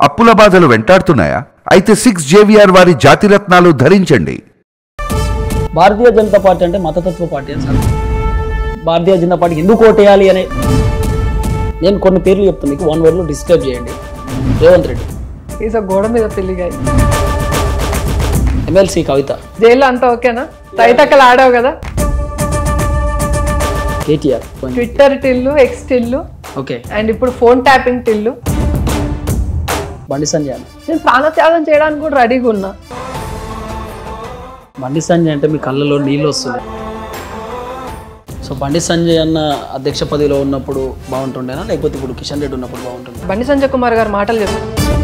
అప్పుల బాధలు వెంటాడుతున్నాయా అయితే సిక్స్ జేవిఆర్ వారి జాతిరత్నాలు ధరించండి భారతీయ జనతా పార్టీ అంటే మతతత్వ పార్టీ అని సార్ భారతీయ జనతా పార్టీ ఎందుకు ఓటేయాలి అనే నేను కొన్ని పేర్లు చెప్తాను మీకు వన్ వర్డ్లో డిస్క్రైబ్ చేయండి రేవంత్ రెడ్డి ఈజ్ గోడ మీద పెళ్లిగా ఎమ్మెల్సీ కవిత జైల్లో అంతా ఓకేనా తైతక్కలు ఆడావు కదా KTR Twitter Tillu X Tillu okay and ఇప్పుడు ఫోన్ ట్యాపింగ్ టిల్లు బండి సంజయ్ అన్న నేను ప్రాణత్యాగం చేయడానికి కూడా రెడీగా ఉన్నా బండి సంజయ్ అంటే మీ కళ్ళలో నీళ్ళు వస్తున్నాయి సో బండి సంజయ్ అన్న అధ్యక్ష పదవిలో ఉన్నప్పుడు బాగుంటుండేనా లేకపోతే ఇప్పుడు కిషన్ రెడ్డి ఉన్నప్పుడు బాగుంటుండే బండి సంజయ్ కుమార్ గారు మాటలు చెప్పు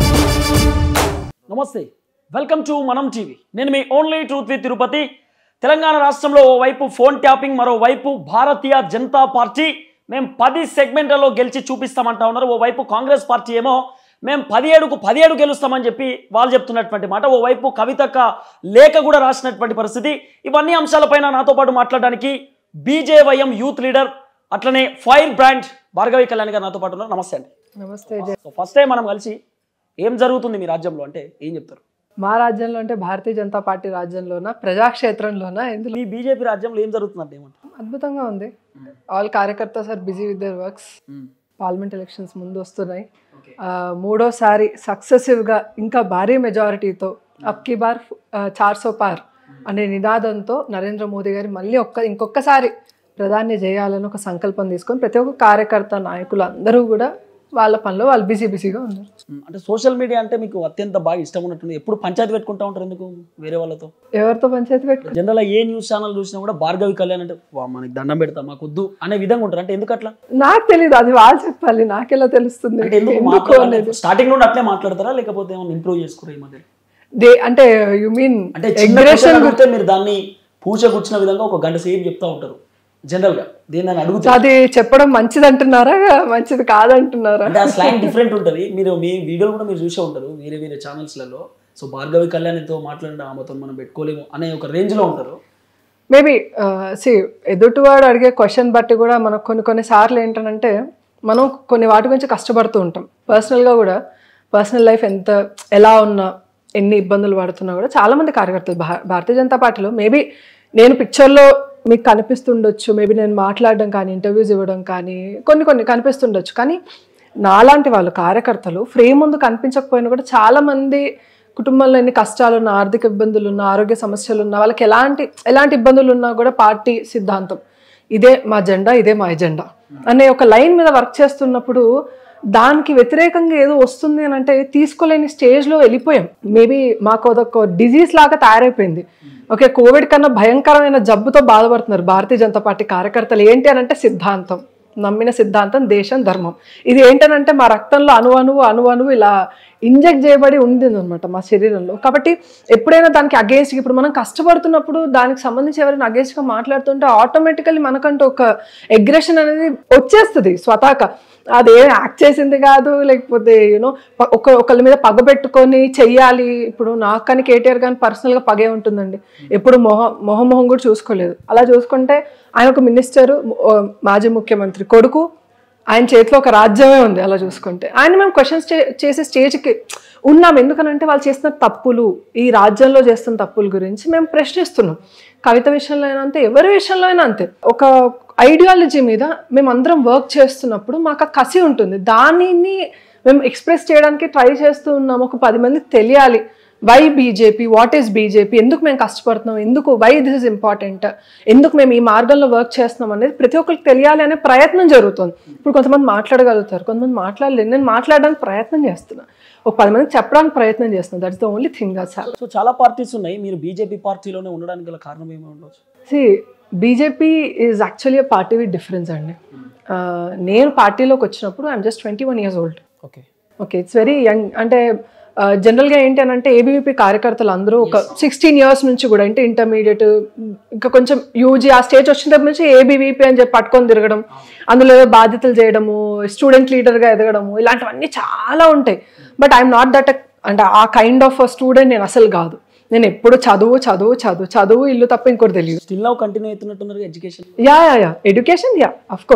నమస్తే వెల్కమ్ టు మనం టీవీ నేను మీ only truth with Tirupati Telangana రాష్ట్రంలో ఓవైపు ఫోన్ ట్యాపింగ్ మరోవైపు భారతీయ జనతా పార్టీ మేము పది సెగ్మెంట్లలో గెలిచి చూపిస్తామంటా ఉన్నారు ఓవైపు కాంగ్రెస్ పార్టీ ఏమో మేము పదిహేడుకు పదిహేడు గెలుస్తామని చెప్పి వాళ్ళు చెప్తున్నటువంటి మాట ఓవైపు కవితక్క లేఖ కూడా రాసినటువంటి పరిస్థితి ఇవన్నీ అంశాలపైన నాతో పాటు మాట్లాడడానికి బీజేవైఎం యూత్ లీడర్ అట్లనే ఫైర్ బ్రాండ్ భార్గవి కళ్యాణ్ గారు నాతో పాటు ఉన్నారు నమస్తే అండి నమస్తే జై సో ఫస్ట్ టైం మనం కలిసి ఏం జరుగుతుంది మీ రాజ్యంలో అంటే ఏం చెప్తారు మా రాజ్యంలో అంటే భారతీయ జనతా పార్టీ రాజ్యంలోన ప్రజాక్షేత్రంలోన ఇందులో మీ బీజేపీ రాజ్యంలో ఏం జరుగుతుందంటే ఏమంటారు అద్భుతంగా ఉంది ఆల్ కార్యకర్తాస్ are busy with their works parliament elections ముందు వస్తున్నాయి ఆ, మూడోసారి సక్సెసివ్గా ఇంకా భారీ మెజారిటీతో అప్కి బార్ చార్ సో పార్ అనే నినాదంతో నరేంద్ర మోదీ గారు మళ్ళీ ఒక్క ఇంకొకసారి ప్రధాని చేయాలని ఒక సంకల్పం తీసుకొని ప్రతి ఒక్క కార్యకర్త నాయకులు అందరూ కూడా వాళ్ళ పనిలో వాళ్ళు బిజీ బిజీగా ఉన్నారు అంటే సోషల్ మీడియా అంటే మీకు అత్యంత బాగా ఇష్టం ఉన్నట్టుంది ఎప్పుడు పంచాయతీ పెట్టుకుంటా ఉంటారు ఎందుకు వేరే వాళ్ళతో ఎవరితో పంచాయతీ పెట్టు జనరల్ ఏ న్యూస్ ఛానల్ చూసినా కూడా భార్గవి కళ్యాణ్ అంటే "వా, మనకి దండం పెడతాం మాకు వద్దు అనే విధంగా ఉంటారు అంటే ఎందుకు అట్లా నాకు తెలియదు అది వాళ్ళు చెప్పాలి నాకెలా తెలుస్తుంది అంటే ఎందుకు ఎందుకు మాట్లాడాలి అనేది స్టార్టింగ్ నుండి అట్లే మాట్లాడతారా లేకపోతే ఏమైనా ఇంప్రూవ్ చేసుకురా ఈ మధ్య దే అంటే యు మీన్ అంటే చిన్న ఎగ్రెషన్ question అడిగితే మీరు దాన్ని పూచగుచ్చిన విధంగా ఒక గంట సేపు చెప్తా ఉంటారు జనరల్ గా దీన్ని అడుగుతే అది చెప్పడం మంచిది అంటున్నారా మంచిది కాదంటున్నారా అంటే ఆ స్లాంగ్ డిఫరెంట్ ఉంటుంది మీరు మీ వీడియోలు కూడా మీరు చూసే ఉంటారు వేరే వేరే ఛానల్స్లలో సో భార్గవి కళ్యాణ్తో మాట్లాడిన ఆమెతో మనం పెట్టుకోలేము అనే ఒక రేంజ్లో ఉంటారు మేబీ సి ఎదుటివాడు అడిగే క్వశ్చన్ బట్టి కూడా మనకు కొన్ని కొన్ని సార్లు ఏంటంటే మనం కొన్ని వాటి గురించి కష్టపడుతూ ఉంటాం పర్సనల్గా కూడా పర్సనల్ లైఫ్ ఎంత ఎలా ఉన్నా ఎన్ని ఇబ్బందులు పడుతున్నా కూడా చాలా మంది కార్యకర్తలు భా- భారతీయ జనతా పార్టీలో మేబీ నేను పిక్చర్లో మీకు కనిపిస్తుండొచ్చు మేబీ నేను మాట్లాడడం కానీ ఇంటర్వ్యూస్ ఇవ్వడం కానీ కొన్ని కొన్ని కనిపిస్తుండొచ్చు కానీ నాలాంటి వాళ్ళు కార్యకర్తలు ఫ్రేమ్ ముందు కనిపించకపోయినా కూడా చాలా మంది కుటుంబంలో ఎన్ని కష్టాలు ఉన్నా ఆర్థిక ఇబ్బందులు ఉన్నా ఆరోగ్య సమస్యలు ఉన్నా వాళ్ళకి ఎలాంటి ఎలాంటి ఇబ్బందులు ఉన్నా కూడా పార్టీ సిద్ధాంతం ఇదే మా జెండా ఇదే మా ఎజెండా అనే ఒక లైన్ మీద వర్క్ చేస్తున్నప్పుడు దానికి వ్యతిరేకంగా ఏదో వస్తుంది అని అంటే తీసుకోలేని స్టేజ్లో వెళ్ళిపోయాం మేబీ మాకు అదొక డిజీజ్ లాగా తయారైపోయింది ఓకే కోవిడ్ కన్నా భయంకరమైన జబ్బుతో బాధపడుతున్నారు భారతీయ జనతా పార్టీ కార్యకర్తలు ఏంటి అని అంటే సిద్ధాంతం నమ్మిన సిద్ధాంతం దేశం ధర్మం ఇది ఏంటనంటే మా రక్తంలో అణు అణువు అణు అణువు ఇలా ఇంజెక్ట్ చేయబడి ఉంది అనమాట మా శరీరంలో కాబట్టి ఎప్పుడైనా దానికి అగేన్స్ట్ ఇప్పుడు మనం కష్టపడుతున్నప్పుడు దానికి సంబంధించి ఎవరైనా అగేన్స్ట్గా మాట్లాడుతుంటే ఆటోమేటికలీ మనకంటూ ఒక ఎగ్రెషన్ అనేది వచ్చేస్తుంది స్వతాక అదే యాక్ట్ చేసింది కాదు లేకపోతే యూనో ఒక ఒకళ్ళ మీద పగ పెట్టుకొని చెయ్యాలి ఇప్పుడు నాకు కానీ కేటీఆర్ కానీ పర్సనల్గా పగే ఉంటుందండి ఎప్పుడు మొహ మొహం మొహం కూడా చూసుకోలేదు అలా చూసుకుంటే ఆయన ఒక మినిస్టరు మాజీ ముఖ్యమంత్రి కొడుకు ఆయన చేతిలో ఒక రాజ్యమే ఉంది అలా చూసుకుంటే ఆయన మేము క్వశ్చన్స్ చేసే స్టేజ్కి ఉన్నాం ఎందుకనంటే వాళ్ళు చేస్తున్న తప్పులు ఈ రాజ్యంలో చేస్తున్న తప్పుల గురించి మేము ప్రశ్నిస్తున్నాం కవిత విషయంలో అయినా అంతే ఎవరి విషయంలో అయినా అంతే ఒక ఐడియాలజీ మీద మేము అందరం వర్క్ చేస్తున్నప్పుడు మాకు ఆ కసి ఉంటుంది దానిని మేము ఎక్స్ప్రెస్ చేయడానికి ట్రై చేస్తూ ఉన్నాం ఒక పది మందికి తెలియాలి why BJP what is BJP ఎందుకు మేము కష్టపడుతున్నాం ఎందుకు వై దిస్ ఇస్ ఇంపార్టెంట్ ఎందుకు మేము ఈ మార్గంలో వర్క్ చేస్తున్నాం అనేది ప్రతి ఒక్కరికి తెలియాలి అనే ప్రయత్నం జరుగుతుంది ఇప్పుడు కొంతమంది మాట్లాడగలుగుతారు కొంతమంది మాట్లాడలేదు నేను మాట్లాడడానికి ప్రయత్నం చేస్తున్నా ఒక పది మందికి చెప్పడానికి ప్రయత్నం చేస్తున్నా that's the only thing that's so చాలా పార్టీస్ ఉన్నాయి మీరు బీజేపీ పార్టీలోనే ఉండడానికి గల కారణం ఏమి ఉండవచ్చు see BJP is actually party with difference అండి ఆ, నేను పార్టీలోకి వచ్చినప్పుడు I'm just twenty one years old okay okay it's very young అంటే జనరల్గా ఏంటి అని అంటే ఏబీవీపీ కార్యకర్తలు అందరూ ఒక సిక్స్టీన్ ఇయర్స్ నుంచి కూడా అంటే ఇంటర్మీడియట్ ఇంకా కొంచెం యూజీ ఆ స్టేజ్ వచ్చిన దగ్గర నుంచి ఏబీవీపీ అని చెప్పి పట్టుకొని తిరగడం అందులో ఏదో బాధ్యతలు చేయడము స్టూడెంట్ లీడర్గా ఎదగడము ఇలాంటివన్నీ చాలా ఉంటాయి బట్ ఐఎమ్ నాట్ దట్ అంటే ఆ కైండ్ ఆఫ్ స్టూడెంట్ నేను అసలు కాదు నేను ఎప్పుడు చదువు చదువు చదువు చదువు ఇల్లు తప్ప ఇంకోటి తెలియదు స్టిల్ నౌ కంటిన్యూ అవుతున్నట్టున్నారు education yeah yeah yeah education yeah of course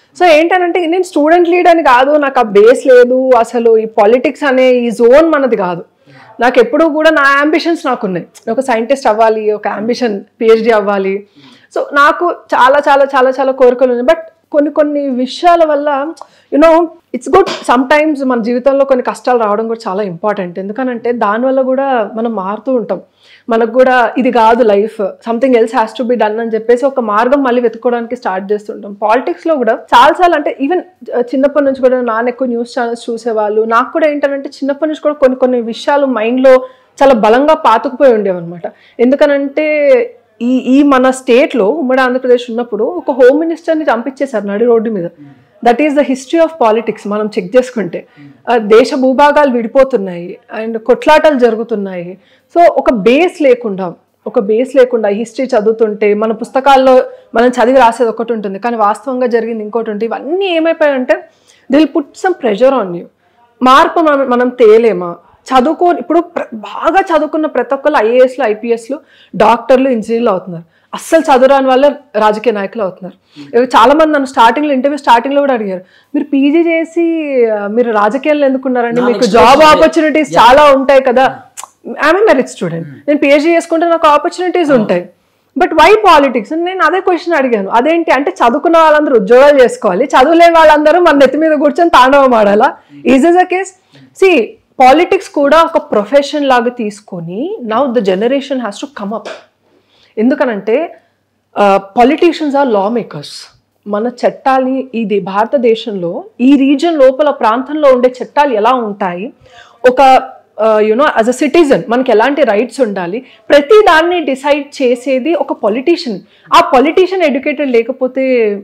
so ఏంటంటే నేను స్టూడెంట్ లీడ్ అని కాదు నాకు ఆ బేస్ లేదు అసలు ఈ పాలిటిక్స్ అనే ఈ జోన్ మనది కాదు నాకు ఎప్పుడు కూడా నా అంబిషన్స్ నాకు ఉన్నాయి ఒక సైంటిస్ట్ అవ్వాలి ఒక అంబిషన్ పిహెచ్డి అవ్వాలి సో నాకు చాలా చాలా చాలా చాలా కోరికలు ఉన్నాయి బట్ కొన్ని కొన్ని విషయాల వల్ల you know it's good sometimes మన జీవితంలో కొన్ని కష్టాలు రావడం కూడా చాలా ఇంపార్టెంట్ ఎందుకనంటే దానివల్ల కూడా మనం మారుతూ ఉంటాం మనకు కూడా ఇది కాదు life something else has to be done అని చెప్పేసి ఒక మార్గం మళ్ళీ వెతుక్కోవడానికి స్టార్ట్ చేస్తుంటాం పాలిటిక్స్ లో కూడా చాలా సార్లు అంటే ఈవెన్ చిన్నప్పటి నుంచి కూడా నాన్న ఎక్కువ న్యూస్ ఛానల్స్ చూసేవాళ్ళు నాకు కూడా ఏంటంటే చిన్నప్పటి నుంచి కూడా కొన్ని కొన్ని విషయాలు మైండ్ లో చాలా బలంగా పాతుకుపోయి ఉండేవన్నమాట ఎందుకనంటే ఈ ఈ మన స్టేట్ లో ఉమ్మడి ఆంధ్రప్రదేశ్ ఉన్నప్పుడు ఒక హోమ్ మినిస్టర్ని చంపించేశారు నడి రోడ్డు మీద that is the history of politics మనం చెక్ చేసుకుంటే ఆ, దేశ భూభాగాలు విడిపోతున్నాయి అండ్ కొట్లాటలు జరుగుతున్నాయి సో ఒక బేస్ లేకుండా ఒక బేస్ లేకుండా హిస్టరీ చదువుతుంటే మన పుస్తకాల్లో మనం చదివి రాసేది ఒకటి ఉంటుంది కానీ వాస్తవంగా జరిగింది ఇంకోటి ఉంటుంది ఇవన్నీ ఏమైపోయాయంటే they'll put some pressure on you మార్పు మనం మనం తేలేమా చదువుకో ఇప్పుడు ప్ర- బాగా చదువుకున్న ప్రతి ఒక్కరు ఐఏఎస్లు ఐపీఎస్లు డాక్టర్లు ఇంజనీర్లు అవుతున్నారు అస్సలు చదువురాని వాళ్ళే రాజకీయ నాయకులు అవుతున్నారు ఇవి చాలా మంది నన్ను స్టార్టింగ్లో ఇంటర్వ్యూ స్టార్టింగ్లో కూడా అడిగారు మీరు పీజీ చేసి ఆ, మీరు రాజకీయాల్లో ఎందుకున్నారండి మీకు జాబ్ ఆపర్చునిటీస్ చాలా ఉంటాయి కదా ఆమె మెరిట్ స్టూడెంట్ నేను పిహెచ్డీ చేసుకుంటే నాకు ఆపర్చునిటీస్ ఉంటాయి బట్ వై పాలిటిక్స్ నేను అదే క్వశ్చన్ అడిగాను అదేంటి అంటే చదువుకున్న వాళ్ళందరూ ఉద్యోగాలు చేసుకోవాలి చదువులేని వాళ్ళందరూ మన నెత్తి మీద కూర్చొని తాండవం ఆడాలా is is a case see politics కూడా ఒక ప్రొఫెషన్ లాగా తీసుకొని now the generation has to come up ఎందుకనంటే పొలిటీషియన్స్ ఆర్ లా మేకర్స్ మన చట్టాలు ఇది భారతదేశంలో ఈ రీజన్ లోపల ప్రాంతంలో ఉండే చట్టాలు ఎలా ఉంటాయి ఒక యునో యాజ్ అ సిటిజన్ మనకి ఎలాంటి రైట్స్ ఉండాలి ప్రతి దాన్ని డిసైడ్ చేసేది ఒక పొలిటీషియన్ ఆ పొలిటీషియన్ ఎడ్యుకేటెడ్ లేకపోతే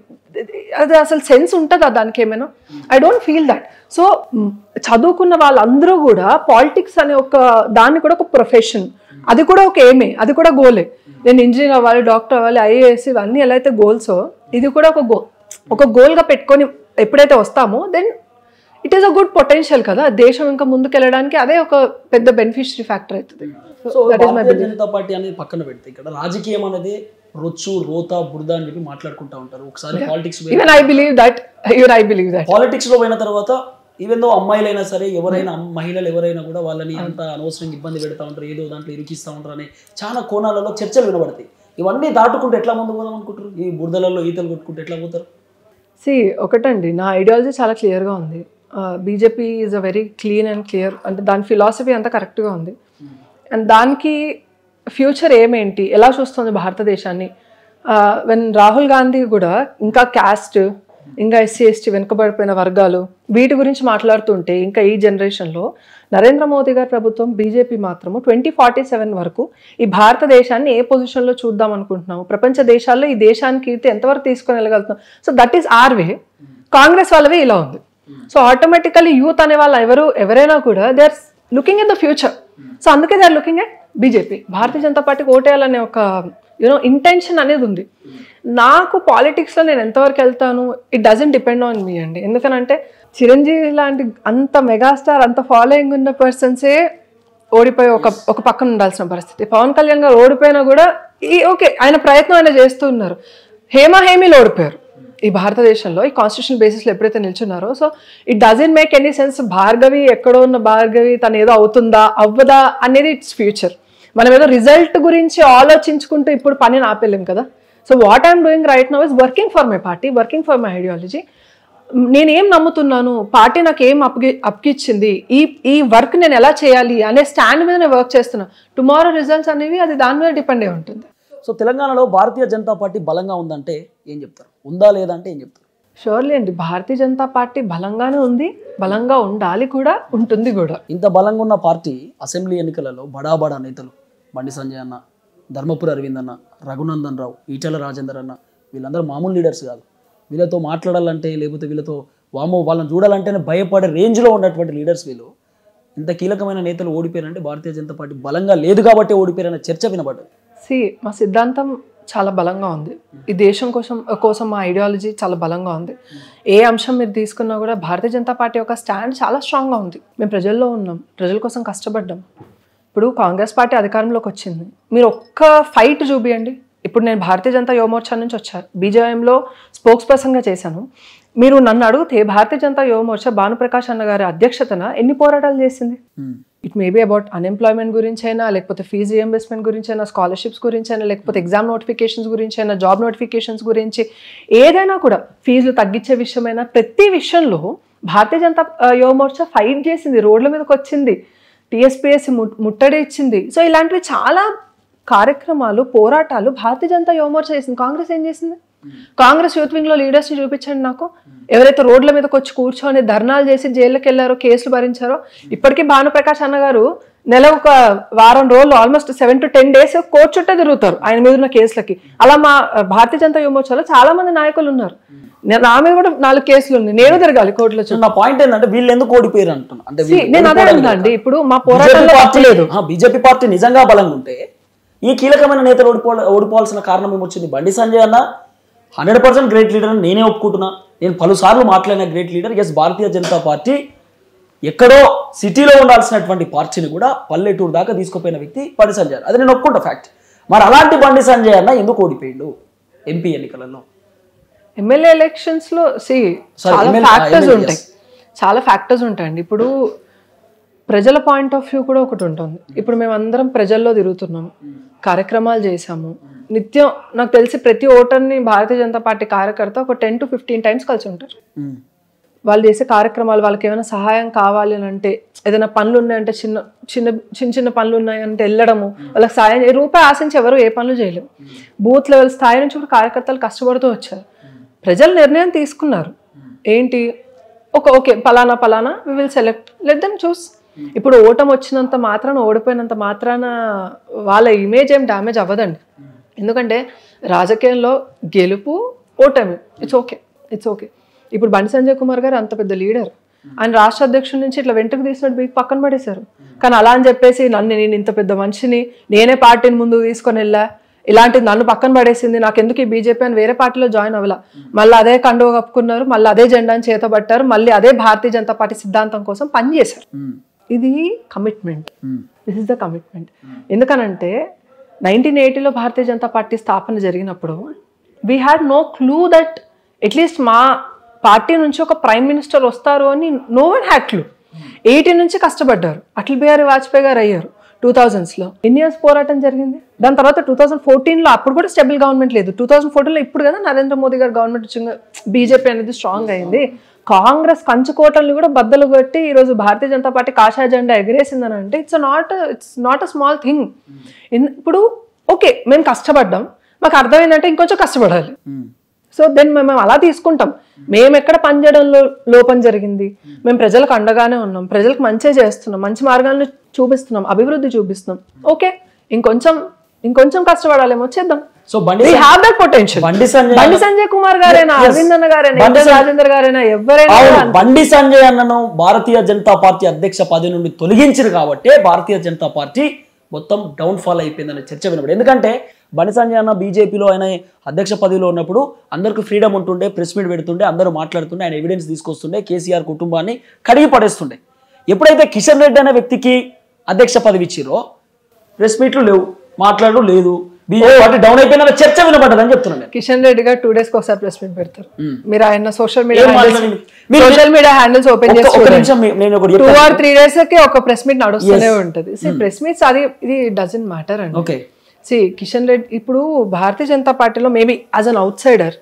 అది అసలు సెన్స్ ఉంటుందా దానికి ఏమైనా I don't feel that so చదువుకున్న వాళ్ళందరూ కూడా పాలిటిక్స్ అనే ఒక దాన్ని కూడా ఒక ప్రొఫెషన్ అది కూడా ఒక ఏమే అది కూడా గోలే నేను ఇంజనీర్ అవ్వాలి డాక్టర్ అవ్వాలి ఐఏఎస్ ఇవన్నీ ఎలా అయితే గోల్సో ఇది కూడా ఒక గోల్ ఒక గోల్గా పెట్టుకొని ఎప్పుడైతే వస్తామో then it is a good potential కదా దేశం ఇంకా ముందుకెళ్ళడానికి అదే ఒక పెద్ద బెనిఫిషరీ ఫ్యాక్టర్ అవుతుంది సో భారతీయ జనతా పార్టీ అనేది పక్కన పెడితే ఇక్కడ రాజకీయం అనేది రొచ్చు రోత బురద అని చెప్పి మాట్లాడుకుంటా ఉంటారు ఒకసారి politics even I believe that even I believe that politics లో పోయిన తర్వాత ఈవెన్ దో అమ్మాయిలైనా సరే ఎవరైనా అమ్- మహిళలు ఎవరైనా కూడా వాళ్ళని అంత అనవసరంగా ఇబ్బంది పెడతా ఉంటారు ఏదో దాంట్లో ఇరికిస్తూ ఉంటారు అని చాలా కోణాలలో చర్చలు వినబడతాయి ఇవన్నీ దాటుకుంటే ఎట్లా ముందు పోదాం అనుకుంటారు ఈ బురదలలో ఈతలు కొట్టుకుంటే ఎట్లా పోతారు సి ఒకటండి నా ఐడియాలజీ చాలా క్లియర్గా ఉంది BJP is a very clean and clear అంటే దాని ఫిలాసఫీ అంతా కరెక్ట్గా ఉంది అండ్ దానికి ఫ్యూచర్ ఏమేంటి ఎలా చూస్తుంది భారతదేశాన్ని వెన్ రాహుల్ గాంధీ కూడా ఇంకా క్యాస్ట్ ఇంకా ఎస్సీ ఎస్టీ వెనుకబడిపోయిన వర్గాలు వీటి గురించి మాట్లాడుతుంటే ఇంకా ఈ జనరేషన్లో నరేంద్ర మోదీ గారి ప్రభుత్వం బీజేపీ మాత్రము ట్వంటీ ఫార్టీ సెవెన్ వరకు ఈ భారతదేశాన్ని ఏ పొజిషన్లో చూద్దాం అనుకుంటున్నాము ప్రపంచ దేశాల్లో ఈ దేశానికి కీర్తి ఎంతవరకు తీసుకొని వెళ్ళగలుగుతున్నాం so that is our way Congress వాళ్ళవి ఇలా ఉంది సో ఆటోమేటికలీ యూత్ అనే వాళ్ళు ఎవరు ఎవరైనా కూడా they are looking in the future so అందుకే they are looking at BJP Bharatiya Janata పార్టీకి ఓటేయాలనే ఒక యూనో ఇంటెన్షన్ అనేది ఉంది నాకు పాలిటిక్స్లో నేను ఎంతవరకు వెళ్తాను it doesn't depend on me అండి ఎందుకనంటే చిరంజీవి లాంటి అంత మెగాస్టార్ అంత ఫాలోయింగ్ ఉన్న పర్సన్సే ఓడిపోయి ఒక ఒక పక్కన ఉండాల్సిన పరిస్థితి పవన్ కళ్యాణ్ గారు ఓడిపోయినా కూడా ఈ ఓకే ఆయన ప్రయత్నం ఆయన చేస్తూ ఉన్నారు హేమ హేమీలు ఓడిపోయారు ఈ భారతదేశంలో ఈ కాన్స్టిట్యూషన్ బేసిస్లో ఎప్పుడైతే నిల్చున్నారో so it doesn't make any sense Bhargavi ఎక్కడో ఉన్న భార్గవి తను ఏదో అవుతుందా అవ్వదా అనేది ఇట్స్ ఫ్యూచర్ మనం ఏదో రిజల్ట్ గురించి ఆలోచించుకుంటూ ఇప్పుడు పని ఆపేలేం కదా so what I'm doing right now is working for my party working for my ideology నేనేం నమ్ముతున్నాను పార్టీ నాకు ఏం అప్పగి అప్పగిచ్చింది ఈ ఈ వర్క్ నేను ఎలా చేయాలి అనే స్టాండ్ మీద నేను వర్క్ చేస్తున్నా టుమారో రిజల్ట్స్ అనేవి అది దాని మీద డిపెండ్ అయి ఉంటుంది సో తెలంగాణలో భారతీయ జనతా పార్టీ బలంగా ఉందంటే ఏం చెప్తారు ఉందా లేదా అంటే ఏం చెప్తారు షూర్లీ అండి భారతీయ జనతా పార్టీ బలంగానే ఉంది బలంగా ఉండాలి కూడా ఉంటుంది కూడా ఇంత బలంగా ఉన్న పార్టీ అసెంబ్లీ ఎన్నికలలో బడా బడా నేతలు బండి సంజయ్ అన్న ధర్మపురి అరవింద్ అన్న రఘునందన్ రావు ఈటెల రాజేందర్ అన్న వీళ్ళందరూ మామూలు లీడర్స్ కాదు వీళ్ళతో మాట్లాడాలంటే లేకపోతే వీళ్ళతో వామో వాళ్ళని చూడాలంటేనే భయపడే రేంజ్లో ఉన్నటువంటి లీడర్స్ వీళ్ళు ఇంత కీలకమైన నేతలు ఓడిపోయారంటే భారతీయ జనతా పార్టీ బలంగా లేదు కాబట్టి ఓడిపోయారన్న చర్చ వినబడ్డది సి మా సిద్ధాంతం చాలా బలంగా ఉంది ఈ దేశం కోసం కోసం మా ఐడియాలజీ చాలా బలంగా ఉంది ఏ అంశం మీరు తీసుకున్నా కూడా భారతీయ జనతా పార్టీ యొక్క స్టాండ్ చాలా స్ట్రాంగ్గా ఉంది మేము ప్రజల్లో ఉన్నాం ప్రజల కోసం కష్టపడ్డాం ఇప్పుడు కాంగ్రెస్ పార్టీ అధికారంలోకి వచ్చింది మీరు ఒక్క ఫైట్ చూపియండి ఇప్పుడు నేను భారతీయ జనతా యువమోర్చా నుంచి వచ్చాను బీజేఎంలో స్పోక్స్ పర్సన్గా చేశాను మీరు నన్ను అడిగితే భారతీయ జనతా యువ మోర్చా భానుప్రకాష్ అన్న గారి అధ్యక్షతన ఎన్ని పోరాటాలు చేసింది it may be about unemployment గురించి అయినా లేకపోతే ఫీజు రియంబర్స్మెంట్ గురించి అయినా స్కాలర్షిప్స్ గురించి అయినా లేకపోతే ఎగ్జామ్ నోటిఫికేషన్స్ గురించి అయినా జాబ్ నోటిఫికేషన్స్ గురించి ఏదైనా కూడా ఫీజులు తగ్గించే విషయమైనా ప్రతి విషయంలో భారతీయ జనతా ఆ, యువ మోర్చా ఫైట్ చేసింది రోడ్ల మీదకి వచ్చింది టీఎస్పీఎస్సీ ముట్టడి ఇచ్చింది సో ఇలాంటివి చాలా కార్యక్రమాలు పోరాటాలు భారతీయ జనతా యువ మోర్చా చేసింది కాంగ్రెస్ ఏం చేసింది కాంగ్రెస్ యూత్ వింగ్ లో లీడర్స్ ని చూపించండి నాకు ఎవరైతే రోడ్ల మీదకి వచ్చి కూర్చొని ధర్నాలు చేసి జైల్లోకి వెళ్ళారో కేసులు భరించారో ఇప్పటికీ భానుప్రకాష్ అన్న గారు నెల ఒక వారం రోజులు almost seven to ten days court చుట్టే తిరుగుతారు ఆయన మీద ఉన్న కేసులకి అలా మా భారతీయ జనతా యువ మోర్చాలో చాలా మంది నాయకులు ఉన్నారు నే- నా మీద కూడా నాలుగు కేసులు ఉన్నాయి నేను తిరగాలి కోర్టులో చుట్టూ నా పాయింట్ ఏంటంటే వీళ్ళు ఎందుకు ఓడిపోయారు అంటున్నా అంటే See, నేను అదే అంటున్నా అండి ఇప్పుడు మా పోరాటంలో పార్టీ లేదు బీజేపీ పార్టీ నిజంగా బలంగా ఉంటే ఈ కీలకమైన నేతలు ఓడిపో ఓడిపోవాల్సిన కారణం ఏమొచ్చింది బండి సంజయ్ అన్న హండ్రెడ్ పర్సెంట్ గ్రేట్ లీడర్ అని నేనే ఒప్పుకుంటున్నా నేను పలుసార్లు మాట్లాడిన great leaders Bharatiya Janata Party ఎక్కడో సిటీలో ఉండాల్సినటువంటి పార్టీని కూడా పల్లెటూరు దాకా తీసుకుపోయిన వ్యక్తి బండి సంజయ్ అన్న. అది నేను ఒప్పుకుంటా ఫ్యాక్ట్ మరి అలాంటి బండి సంజయ్ అన్న ఎందుకు ఓడిపోయిండు ఎంపీ ఎన్నికలలో ఎమ్మెల్యే ఎలక్షన్స్ లో సి Sorry, చాలా ML ఫ్యాక్టర్స్ ML, ఉంటాయి చాలా ఫ్యాక్టర్స్ ఉంటాయండి ఇప్పుడు ప్రజల పాయింట్ ఆఫ్ వ్యూ కూడా ఒకటి ఉంటుంది ఇప్పుడు మేము అందరం ప్రజల్లో తిరుగుతున్నాం కార్యక్రమాలు చేశాము నిత్యం నాకు తెలిసి ప్రతి ఓటర్ని భారతీయ జనతా పార్టీ కార్యకర్త ఒక టెన్ టు ఫిఫ్టీన్ టైమ్స్ కలిసి ఉంటారు వాళ్ళు చేసే కార్యక్రమాలు వాళ్ళకి ఏమైనా సహాయం కావాలి అని అంటే ఏదైనా పనులు ఉన్నాయంటే చిన్న చిన్న చిన్న చిన్న పనులు ఉన్నాయంటే వెళ్ళడము వాళ్ళకి సాయం ఏ రూపాయి ఆశించి ఎవరు ఏ పనులు చేయలేము బూత్ లెవెల్ స్థాయి నుంచి కూడా కార్యకర్తలు కష్టపడుతూ వచ్చారు ప్రజలు నిర్ణయం తీసుకున్నారు ఏంటి ఒక ఓకే పలానా పలానా we will select let them choose ఇప్పుడు ఓటం వచ్చినంత మాత్రాన ఓడిపోయినంత మాత్రాన వాళ్ళ ఇమేజ్ ఏం డ్యామేజ్ అవ్వదండి ఎందుకంటే రాజకీయంలో గెలుపు ఓటమి ఇట్స్ ఓకే ఇట్స్ ఓకే ఇప్పుడు బండి సంజయ్ కుమార్ గారు అంత పెద్ద లీడర్ ఆయన రాష్ట్ర అధ్యక్షుడి నుంచి ఇట్లా వెంటకు తీసినట్టు మీకు పక్కన పడేశారు కానీ అలా అని చెప్పేసి నన్ను నేను ఇంత పెద్ద మనిషిని నేనే పార్టీని ముందుకు తీసుకొని వెళ్ళా ఇలాంటిది నన్ను పక్కన పడేసింది నాకు ఎందుకు ఈ బీజేపీ అని వేరే పార్టీలో జాయిన్ అవ్వాల మళ్ళీ అదే కండువ కప్పుకున్నారు మళ్ళీ అదే జెండాని చేతబట్టారు మళ్ళీ అదే భారతీయ జనతా పార్టీ సిద్ధాంతం కోసం పనిచేశారు ఇది commitment this is the commitment ఎందుకనంటే నైన్టీన్ ఎయిటీలో భారతీయ జనతా పార్టీ స్థాపన జరిగినప్పుడు we had no clue that at least మా పార్టీ నుంచి ఒక ప్రైమ్ మినిస్టర్ వస్తారు అని no one had clue eighty నుంచి కష్టపడ్డారు అటల్ బిహారీ వాజ్పేయి గారు అయ్యారు టూ థౌజండ్స్లో ఎన్ని ఇయర్స్ పోరాటం జరిగింది దాని తర్వాత టూ థౌజండ్ ఫోర్టీన్లో అప్పుడు కూడా స్టెబుల్ గవర్నమెంట్ లేదు టూ థౌజండ్ ఫోర్టీన్లో ఇప్పుడు కదా నరేంద్ర మోదీ గారు గవర్నమెంట్ వచ్చింది బీజేపీ అనేది స్ట్రాంగ్ అయింది కాంగ్రెస్ కంచుకోటల్ని కూడా బద్దలు కొట్టి ఈరోజు భారతీయ జనతా పార్టీ కాషాయ జెండా ఎగిరేసిందని అంటే it's not it's not a small thing ఇప్పుడు ఓకే మేము కష్టపడ్డాం మాకు అర్థమైందంటే ఇంకొంచెం కష్టపడాలి సో దెన్ మేము అలా తీసుకుంటాం మేము ఎక్కడ పనిచేయడంలో లోపం జరిగింది మేము ప్రజలకు అండగానే ఉన్నాం ప్రజలకు మంచి చేస్తున్నాం మంచి మార్గాన్ని చూపిస్తున్నాం అభివృద్ధి చూపిస్తున్నాం ఓకే ఇంకొంచెం ఇంకొంచెం కష్టపడాలేమో చేద్దాం సో బండి వీ హ్యావ్ దట్ పొటెన్షియల్ బండి సంజయ్ బండి సంజయ్ కుమార్ గారైనా Yes. అరవింద్ అన్న గారైనా బండి ఈటెల రాజేందర్ గారైనా ఎవరైనా అవును బండి సంజయ్ అన్నను భారతీయ జనతా పార్టీ అధ్యక్ష పదవి నుండి తొలగించారు కాబట్టే భారతీయ జనతా పార్టీ మొత్తం డౌన్ ఫాల్ అయిపోయిందనే చర్చ వినబడి ఎందుకంటే బండి సంజయ్ అన్న బీజేపీలో ఆయన అధ్యక్ష పదవిలో ఉన్నప్పుడు అందరికి ఫ్రీడమ్ ఉంటుండే ప్రెస్ మీట్ పెడుతుండే అందరూ మాట్లాడుతుండే ఆయన ఎవిడెన్స్ తీసుకొస్తుండే కేసీఆర్ కుటుంబాన్ని కడిగి పడేస్తుండే ఎప్పుడైతే కిషన్ రెడ్డి అనే వ్యక్తికి అధ్యక్ష పదవి ఇచ్చిరో ప్రెస్ మీట్లు లేవు మాట్లాడు లేదు బీజేపీ పార్టీ డౌన్ అయిపోయిందన్న చర్చ వినబడ్డదని చెప్తున్నాను నేను కిషన్ రెడ్డి గారు టూ డేస్ కి ఒకసారి ప్రెస్ మీట్ పెడతారు మీరు ఆయన సోషల్ మీడియా ఏం మాట్లాడింది? మీరు- సోషల్ మీడియా హ్యాండిల్స్ ఓపెన్ ఒక్క- చేసి ఒక్క చూడండి. నిమిషం మీ- నేను ఒకటి టూ చెప్తాను. ఆర్ త్రీ డేస్ కి ఒక ప్రెస్ మీట్ నడుస్తూనే ఉంటది సి ప్రెస్ మీట్స్ అది ఇది డజన్ మ్యాటర్ అండి ఓకే సి కిషన్ రెడ్డి ఇప్పుడు భారతీయ జనతా పార్టీలో maybe as an outsider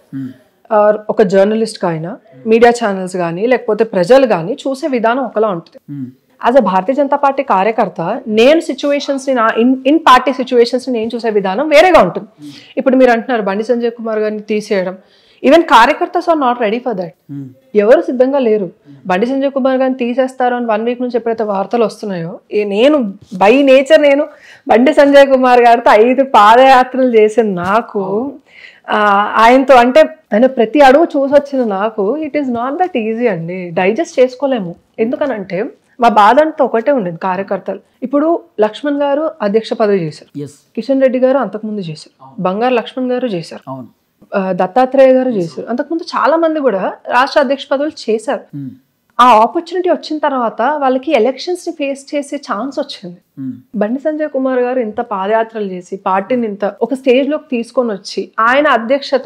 ఒక జర్నలిస్ట్ గా అయినా మీడియా ఛానల్స్ కానీ లేకపోతే ప్రజలు కానీ చూసే విధానం ఒకలా ఉంటుంది as a Bharatiya Janata Party కార్యకర్త నేను సిచ్యువేషన్స్ ని నా ఇన్ ఇన్ పార్టీ సిచ్యువేషన్స్ ని నేను చూసే విధానం వేరేగా ఉంటుంది ఇప్పుడు మీరు అంటున్నారు బండి సంజయ్ కుమార్ గారిని తీసేయడం ఈవెన్ కార్యకర్తస్ are not ready for that ఎవరు సిద్ధంగా లేరు బండి సంజయ్ కుమార్ గారిని తీసేస్తారు అని వన్ వీక్ నుంచి ఎప్పుడైతే వార్తలు వస్తున్నాయో ఏ- నేను బై నేచర్ నేను బండి సంజయ్ కుమార్ గారితో ఐదు పాదయాత్రలు చేసిన నాకు ఆ, ఆయనతో అంటే ఆయన ప్రతి అడుగు చూసొచ్చిన నాకు it is not that easy అండి డైజెస్ట్ చేసుకోలేము ఎందుకనంటే మా బాధ అంతా ఒకటే ఉండేది కార్యకర్తలు ఇప్పుడు లక్ష్మణ్ గారు అధ్యక్ష పదవి చేశారు ఎస్ కిషన్ రెడ్డి గారు అంతకుముందు చేశారు బంగారు లక్ష్మణ్ గారు చేశారు అవును ఆ, దత్తాత్రేయ గారు చేశారు అంతకుముందు చాలా మంది కూడా రాష్ట్ర అధ్యక్ష పదవులు చేశారు ఆ ఆపర్చునిటీ వచ్చిన తర్వాత వాళ్ళకి ఎలక్షన్స్ ని ఫేస్ చేసే ఛాన్స్ వచ్చింది బండి సంజయ్ కుమార్ గారు ఇంత పాదయాత్రలు చేసి పార్టీని ఇంత ఒక స్టేజ్ లోకి తీసుకొని వచ్చి ఆయన అధ్యక్షతన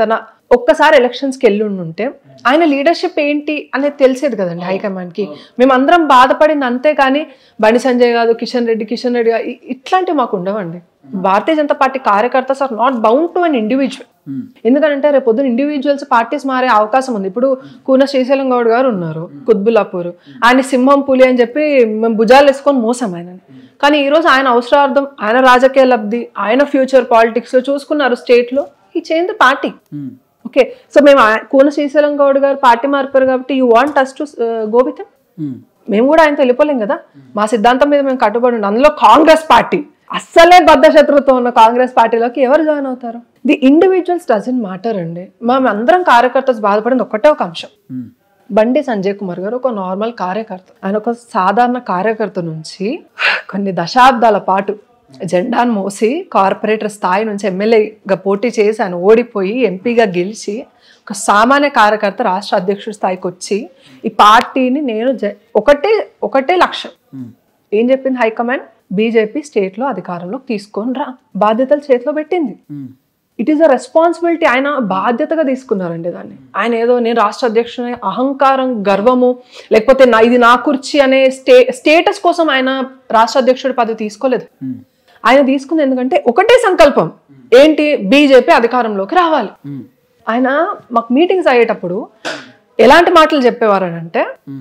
ఒక్కసారి ఎలక్షన్స్కి వెళ్ళి ఉంటే ఆయన లీడర్షిప్ ఏంటి అనేది తెలిసేది కదండి హైకమాండ్కి మేమందరం బాధపడింది అంతే కానీ బండి సంజయ్ కాదు కిషన్ రెడ్డి కిషన్ రెడ్డి కాదు, ఇ- ఇట్లాంటివి మాకు ఉండవండి భారతీయ జనతా పార్టీ కార్యకర్తస్ are not bound to an individual ఎందుకంటే రేపు పొద్దున ఇండివిజువల్స్ పార్టీస్ మారే అవకాశం ఉంది ఇప్పుడు కూన శ్రీశైలం గౌడ్ గారు ఉన్నారు కుత్బుల్లాపూర్ ఆయన సింహం పులి అని చెప్పి మేము భుజాలు వేసుకొని మోసాం ఆయనని కానీ ఈ రోజు ఆయన అవసరార్థం ఆయన రాజకీయ లబ్ధి ఆయన ఫ్యూచర్ పాలిటిక్స్ లో చూసుకున్నారు స్టేట్ లో ఈ చేంజ్ పార్టీ ఓకే సో మేము ఆ- కూన శ్రీశైలం గౌడ్ గారు పార్టీ మార్పారు కాబట్టి you want us to go with మేము కూడా ఆయనతో వెళ్ళిపోలేం కదా మా సిద్ధాంతం మీద మేము కట్టుబడి ఉన్నాం అందులో కాంగ్రెస్ పార్టీ అస్సలే బద్ధ శత్రుతో ఉన్న కాంగ్రెస్ పార్టీలోకి ఎవరు జాయిన్ అవుతారు ది ఇండివిజువల్స్ డజన్ మ్యాటర్ అండి మేము అందరం కార్యకర్తస్ బాధపడింది ఒకటే ఒక అంశం బండి సంజయ్ కుమార్ గారు ఒక నార్మల్ కార్యకర్త ఆయన ఒక సాధారణ కార్యకర్త నుంచి కొన్ని దశాబ్దాల పాటు జెండాను మోసి కార్పొరేటర్ స్థాయి నుంచి ఎమ్మెల్యేగా పోటీ చేసి ఆయన ఓడిపోయి ఎంపీగా గెలిచి ఒక సామాన్య కార్యకర్త రాష్ట్ర అధ్యక్షుడి స్థాయికి వచ్చి ఈ పార్టీని నేను జ- ఒకటే ఒకటే లక్ష్యం ఏం చెప్పింది హైకమాండ్ బీజేపీ స్టేట్లో అధికారంలోకి తీసుకొని రా బాధ్యతలు చేతిలో పెట్టింది ఇట్ ఈస్ అ రెస్పాన్సిబిలిటీ ఆయన బాధ్యతగా తీసుకున్నారండి దాన్ని ఆయన ఏదో నేను రాష్ట్ర అధ్యక్షుని అహంకారం గర్వము లేకపోతే నా ఇది నా కుర్చీ అనే స్టే స్టేటస్ కోసం ఆయన రాష్ట్ర అధ్యక్షుడి పదవి తీసుకోలేదు ఆయన తీసుకుంది ఎందుకంటే ఒకటే సంకల్పం ఏంటి బీజేపీ అధికారంలోకి రావాలి ఆయన మాకు మీటింగ్స్ అయ్యేటప్పుడు ఎలాంటి మాటలు చెప్పేవారు అని అంటే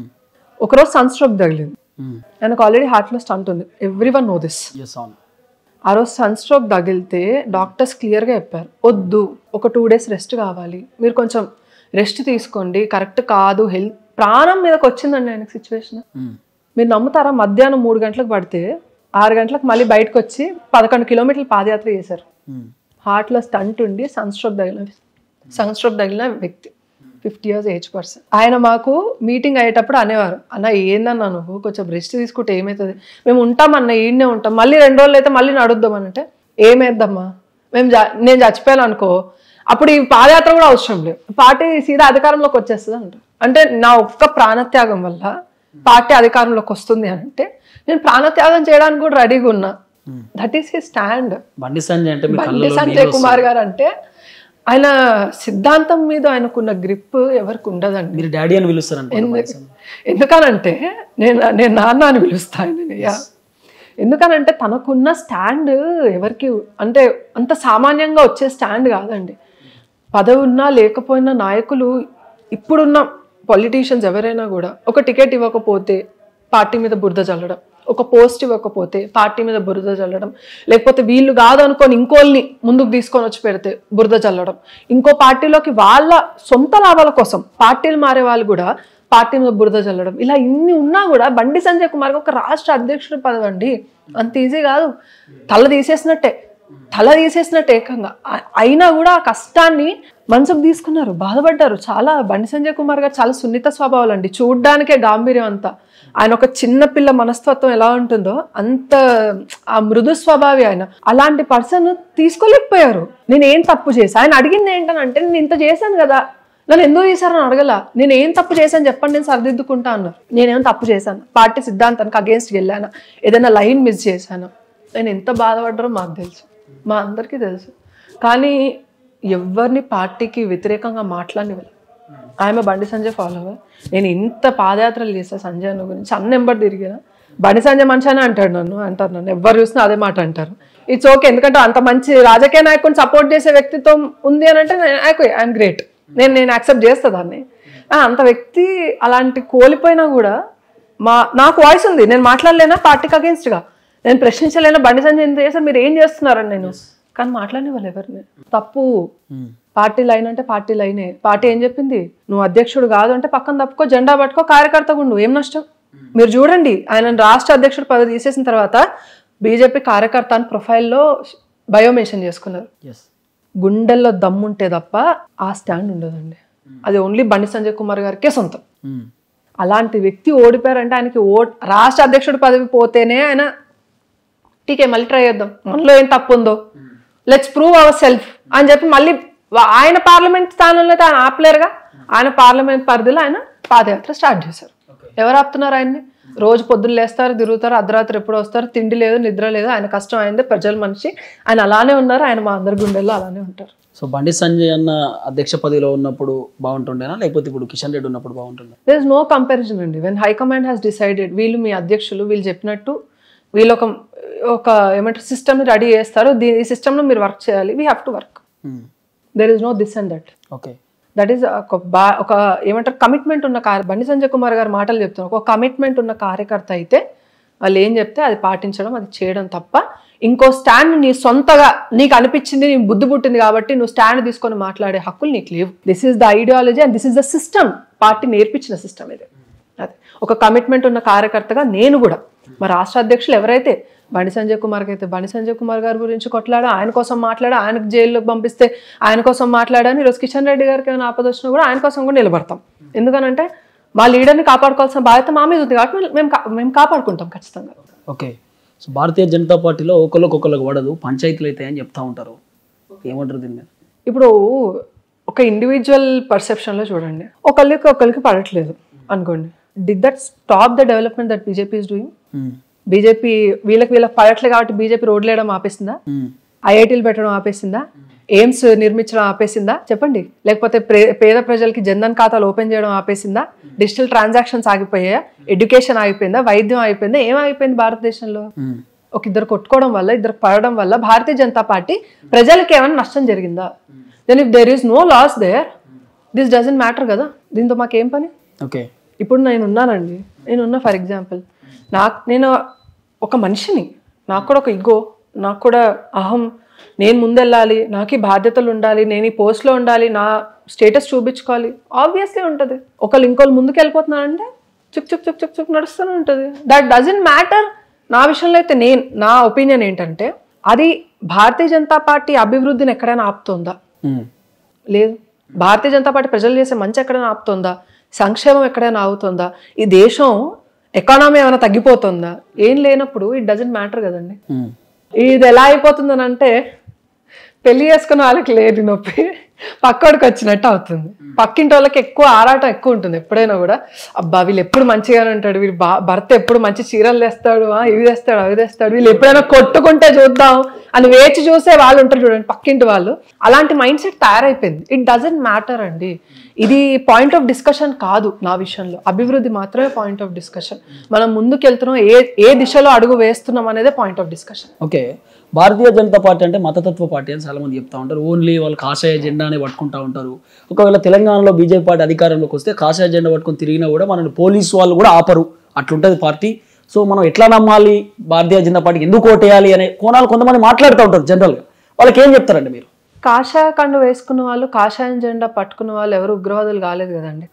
ఒకరోజు సన్ స్ట్రోక్ తగిలింది ఆయనకు ఆల్రెడీ హార్ట్లో స్టంట్ ఉంది everyone know this yes అవును ఆ రోజు సన్ స్ట్రోక్ తగిలితే డాక్టర్స్ క్లియర్గా చెప్పారు వద్దు ఒక టూ డేస్ రెస్ట్ కావాలి మీరు కొంచెం రెస్ట్ తీసుకోండి కరెక్ట్ కాదు హెల్త్ ప్రాణం మీదకి వచ్చిందండి ఆయనకు సిచ్యువేషన్ మీరు నమ్ముతారా మధ్యాహ్నం మూడు గంటలకు పడితే ఆరు గంటలకు మళ్ళీ బయటకు వచ్చి పదకొండు కిలోమీటర్లు పాదయాత్ర చేశారు హార్ట్లో స్టంట్ ఉండి సన్ స్ట్రోక్ తగిలిన సన్ స్ట్రోక్ తగిలిన వ్యక్తి ఫిఫ్టీ ఇయర్స్ ఏజ్ పర్సన్ ఆయన మాకు మీటింగ్ అయ్యేటప్పుడు అనేవారు అన్న ఏందన్నా నువ్వు కొంచెం రెస్ట్ తీసుకుంటే ఏమవుతుంది మేము ఉంటామన్న ఈడనే ఉంటాం మళ్ళీ రెండు రోజులు అయితే మళ్ళీ నడుద్దాం అని అంటే ఏమేద్దమ్మా మేము జ- నేను చచ్చిపోయాను అనుకో అప్పుడు ఈ పాదయాత్ర కూడా అవసరం లేదు పార్టీ సీదా అధికారంలోకి వచ్చేస్తుంది అంట అంటే నా ఒక్క ప్రాణత్యాగం వల్ల పార్టీ అధికారంలోకి వస్తుంది అని అంటే నేను ప్రాణత్యాగం చేయడానికి కూడా రెడీగా ఉన్నా దట్ ఈస్ హీ స్టాండ్ బండి సంజయ్ అంటే మీ బండి కళ్ళలో సంజయ్ కుమార్ గారు అంటే ఆయన సిద్ధాంతం మీద ఆయనకున్న గ్రిప్ ఎవరికి ఉండదండి మీరు డాడీ అని పిలుస్తారంట ఎందు- ఎందుకనంటే నేను నేను నాన్న అని పిలుస్తాను ఎందుకనంటే తనకున్న స్టాండ్ ఎవరికి అంటే అంత సామాన్యంగా వచ్చే స్టాండ్ కాదండి పదవి ఉన్నా లేకపోయినా నాయకులు ఇప్పుడున్న పొలిటీషియన్స్ ఎవరైనా కూడా ఒక టికెట్ ఇవ్వకపోతే పార్టీ మీద బురద చల్లడం ఒక పోస్ట్ ఇవ్వకపోతే పార్టీ మీద బురద చల్లడం లేకపోతే వీళ్ళు కాదు అనుకొని ఇంకోళ్ళని ముందుకు తీసుకొని వచ్చి పెడితే బురద చల్లడం ఇంకో పార్టీలోకి వాళ్ళ సొంత లాభాల కోసం పార్టీలు మారే వాళ్ళు కూడా పార్టీ మీద బురద చల్లడం ఇలా ఇన్ని ఉన్నా కూడా బండి సంజయ్ కుమార్ ఒక రాష్ట్ర అధ్యక్షుడి పదవి అండి అంత ఈజీ కాదు తల తీసేసినట్టే తల తీసేసినట్టు ఏకంగా ఆ- అయినా కూడా ఆ కష్టాన్ని మనసుకు తీసుకున్నారు బాధపడ్డారు చాలా బండి సంజయ్ కుమార్ గారు చాలా సున్నిత స్వభావాలు అండి చూడ్డానికే గాంభీర్యం అంతా ఆయన ఒక చిన్న పిల్ల మనస్తత్వం ఎలా ఉంటుందో అంత ఆ మృదు స్వభావి ఆయన అలాంటి పర్సన్ తీసుకోలేకపోయారు నేను ఏం తప్పు చేశా ఆయన అడిగింది ఏంటనంటే నేను ఇంత చేశాను కదా నన్ను ఎందుకు చేశారని అడగల నేను ఏం తప్పు చేశాను చెప్పండి నేను సరిదిద్దుకుంటా అన్నారు నేనేం తప్పు చేశాను పార్టీ సిద్ధాంతానికి అగేన్స్ట్ వెళ్ళాను ఏదైనా లైన్ మిస్ చేశాను నేను ఎంత బాధపడ్డారో మాకు తెలుసు మా అందరికీ తెలుసు కానీ ఎవరిని పార్టీకి వ్యతిరేకంగా మాట్లాడినవాళ్ళు ఆమె బండి సంజయ్ ఫాలోవర్ నేను ఇంత పాదయాత్రలు చేస్తా సంజయ్ అన్న గురించి అన్న ఎంబడి తిరిగిన బండి సంజయ్ మంచి అని అంటాడు నన్ను అంటారు నన్ను ఎవరు చూసినా అదే మాట అంటారు ఇట్స్ ఓకే ఎందుకంటే అంత మంచి రాజకీయ నాయకుడిని సపోర్ట్ చేసే వ్యక్తిత్వం ఉంది అని అంటే ఐఎమ్ గ్రేట్ నేను నేను యాక్సెప్ట్ చేస్తా దాన్ని ఆ, అంత వ్యక్తి అలాంటి కోల్పోయినా కూడా మా నాకు వాయిస్ ఉంది నేను మాట్లాడలేనా పార్టీకి అగేన్స్ట్గా నేను ప్రశ్నించలేనా బండి సంజయ్ ఇంత చేశారు మీరు ఏం చేస్తున్నారని నేను కానీ మాట్లాడిన వాళ్ళు ఎవరిని తప్పు పార్టీ లైన్ అంటే పార్టీ లైనే పార్టీ ఏం చెప్పింది నువ్వు అధ్యక్షుడు కాదు అంటే పక్కన తప్పుకో జెండా పట్టుకో కార్యకర్తగా ఉండు ఏం నష్టం మీరు చూడండి ఆయన రాష్ట్ర అధ్యక్షుడు పదవి తీసేసిన తర్వాత బీజేపీ కార్యకర్త అని ప్రొఫైల్లో బయో మెన్షన్ చేసుకున్నారు ఎస్ గుండెల్లో దమ్ముంటే తప్ప ఆ స్టాండ్ ఉండదండి అది ఓన్లీ బండి సంజయ్ కుమార్ గారికే సొంతం అలాంటి వ్యక్తి ఓడిపోయారంటే ఆయనకి ఓ రాష్ట్ర అధ్యక్షుడి పదవి పోతేనే ఆయన టీకే మళ్ళీ ట్రై చేద్దాం మనలో ఏం తప్పు ఉందో లెట్స్ ప్రూవ్ అవర్ సెల్ఫ్ అని చెప్పి మళ్ళీ వా- ఆయన పార్లమెంట్ స్థానంలో అయితే ఆయన ఆపలేరుగా ఆయన పార్లమెంట్ పరిధిలో ఆయన పాదయాత్ర స్టార్ట్ చేశారు ఎవరు ఆపుతున్నారు ఆయన్ని రోజు పొద్దున్న లేస్తారు తిరుగుతారు అర్ధరాత్రి ఎప్పుడు వస్తారు తిండి లేదు నిద్ర లేదు ఆయన కష్టం అయింది ప్రజల మనిషి ఆయన అలానే ఉన్నారు ఆయన మా అందరి గుండెల్లో అలానే ఉంటారు సో బండి సంజయ్ అన్న అధ్యక్ష పదవిలో ఉన్నప్పుడు బాగుంటుండేనా లేకపోతే ఇప్పుడు కిషన్ రెడ్డి ఉన్నప్పుడు బాగుంటుండే దర్ ఇస్ నో కంపారిజన్ అండి వెన్ హైకమాండ్ హ్యాస్ డిసైడెడ్ వీళ్ళు మీ అధ్యక్షులు వీళ్ళు చెప్పినట్టు వీళ్ళు ఒక ఒక ఏమంటారు సిస్టమ్ రెడీ చేస్తారు దీని ఈ సిస్టంలో మీరు వర్క్ చేయాలి we have to work there is no this and that okay that is ఒక బా ఒక ఏమంటారు కమిట్మెంట్ ఉన్న కార్య బండి సంజయ్ కుమార్ గారు మాటలు చెప్తున్నారు ఒక కమిట్మెంట్ ఉన్న కార్యకర్త అయితే వాళ్ళు ఏం చెప్తే అది పాటించడం అది చేయడం తప్ప ఇంకో స్టాండ్ నీ సొంతగా నీకు అనిపించింది నీ బుద్ధి పుట్టింది కాబట్టి నువ్వు స్టాండ్ తీసుకొని మాట్లాడే హక్కులు నీకు లేవు this is the ideology and this is the system party నేర్పించిన సిస్టమ్ ఇది అది ఒక కమిట్మెంట్ ఉన్న కార్యకర్తగా నేను కూడా మా రాష్ట్ర అధ్యక్షులు ఎవరైతే బండి సంజయ్ కుమార్కి అయితే బండి సంజయ్ కుమార్ గారి గురించి కొట్లాడా ఆయన కోసం మాట్లాడా ఆయనకు జైల్లోకి పంపిస్తే ఆయన కోసం మాట్లాడాను ఈరోజు కిషన్ రెడ్డి గారికి ఏమైనా ఆపద వచ్చినా కూడా ఆయన కోసం కూడా నిలబడతాం ఎందుకనంటే మా లీడర్ని కాపాడుకోవాల్సిన బాధ్యత మా మీద ఉంది కాబట్టి మేము- మేము కా- మేము కాపాడుకుంటాం ఖచ్చితంగా ఓకే సో భారతీయ జనతా పార్టీలో ఒకరికొకరికి పడదు పంచాయతీలు అయితే అని చెప్తా ఉంటారు ఏమంటారు దీని మీద ఇప్పుడు ఒక ఇండివిజువల్ పర్సెప్షన్లో చూడండి ఒకళ్ళకి ఒకరికి పడట్లేదు అనుకోండి did that stop the development that BJP is doing BJP వీళ్ళకి వీళ్ళకి పడట్లేదు కాబట్టి బీజేపీ రోడ్లు వేయడం ఆపేసిందా ఐఐటీలు పెట్టడం ఆపేసిందా ఎయిమ్స్ నిర్మించడం ఆపేసిందా చెప్పండి లేకపోతే ప్రే- పేద ప్రజలకి జన్ధన్ ఖాతాలు ఓపెన్ చేయడం ఆపేసిందా డిజిటల్ ట్రాన్సాక్షన్స్ ఆగిపోయాయా ఎడ్యుకేషన్ ఆగిపోయిందా వైద్యం ఆగిపోయిందా ఏం ఆగిపోయింది భారతదేశంలో ఒక ఇద్దరు కొట్టుకోవడం వల్ల ఇద్దరు పడడం వల్ల భారతీయ జనతా పార్టీ ప్రజలకి ఏమైనా నష్టం జరిగిందా then if there is no loss there this doesn't matter కదా దీంతో మాకేం పని ఓకే ఇప్పుడు నేను ఉన్నానండి నేను ఉన్నా ఫర్ ఎగ్జాంపుల్ నాకు నేను ఒక మనిషిని నాకు కూడా ఒక ఇగో నాకు కూడా అహం నేను ముందెళ్ళాలి నాకు ఈ బాధ్యతలు ఉండాలి నేను ఈ పోస్ట్లో ఉండాలి నా స్టేటస్ చూపించుకోవాలి ఆబ్వియస్లీ ఉంటుంది ఒకళ్ళు ఇంకోళ్ళు ముందుకు వెళ్ళిపోతున్నారంటే చుక్ చుక్ చుక్ చుక్ చుక్ నడుస్తూనే ఉంటుంది దట్ డజంట్ మ్యాటర్ నా విషయంలో అయితే నేను నా ఒపీనియన్ ఏంటంటే అది భారతీయ జనతా పార్టీ అభివృద్ధిని ఎక్కడైనా ఆపుతుందా లేదు భారతీయ జనతా పార్టీ ప్రజలు చేసే మంచి ఎక్కడైనా ఆపుతుందా సంక్షేమం ఎక్కడైనా ఆగుతుందా ఈ దేశం ఎకానమీ ఏమైనా తగ్గిపోతుందా ఏం లేనప్పుడు ఇట్ డజంట్ మ్యాటర్ కదండి ఇది ఎలా అయిపోతుందని అంటే పెళ్లి చేసుకున్న వాళ్ళకి లేదు నొప్పి పక్కోడికి వచ్చినట్టు అవుతుంది పక్కింటి వాళ్ళకి ఎక్కువ ఆరాటం ఎక్కువ ఉంటుంది ఎప్పుడైనా కూడా అబ్బా వీళ్ళు ఎప్పుడు మంచిగానే ఉంటాడు వీళ్ళు బా- భర్త ఎప్పుడు మంచి చీరలు తెస్తాడు ఆ, ఇవి తెస్తాడు అవి తెస్తాడు వీళ్ళు ఎప్పుడైనా కొట్టుకుంటే చూద్దాం అని వేచి చూసే వాళ్ళు ఉంటారు చూడండి పక్కింటి వాళ్ళు అలాంటి మైండ్ సెట్ తయారైపోయింది ఇట్ డజంట్ మ్యాటర్ అండి ఇది పాయింట్ ఆఫ్ డిస్కషన్ కాదు నా విషయంలో అభివృద్ధి మాత్రమే పాయింట్ ఆఫ్ డిస్కషన్ మనం ముందుకు వెళ్తున్నాం ఏ ఏ దిశలో అడుగు వేస్తున్నాం అనేదే point of discussion okay Bharatiya Janata Party అంటే మతతత్వ పార్టీ అని చాలా మంది చెప్తా ఉంటారు ఓన్లీ వాళ్ళు కాషాయ జెండానే పట్టుకుంటా ఉంటారు ఒకవేళ తెలంగాణలో బీజేపీ పార్టీ అధికారంలోకి వస్తే కాషాయ జెండా పట్టుకొని తిరిగినా కూడా మనల్ని పోలీసు వాళ్ళు కూడా ఆపరు అట్లుంటది పార్టీ సో మనం ఎట్లా నమ్మాలి భారతీయ జనతా పార్టీకి ఎందుకు ఓటేయాలి అనే కోణాలు కొంతమంది మాట్లాడుతూ ఉంటారు జనరల్గా వాళ్ళకి ఏం చెప్తారండి మీరు కాషాయ కండు వేసుకున్న వాళ్ళు కాషాయం జెండా పట్టుకున్న వాళ్ళు ఎవరు ఉగ్రవాదులు కాలేదు కదండి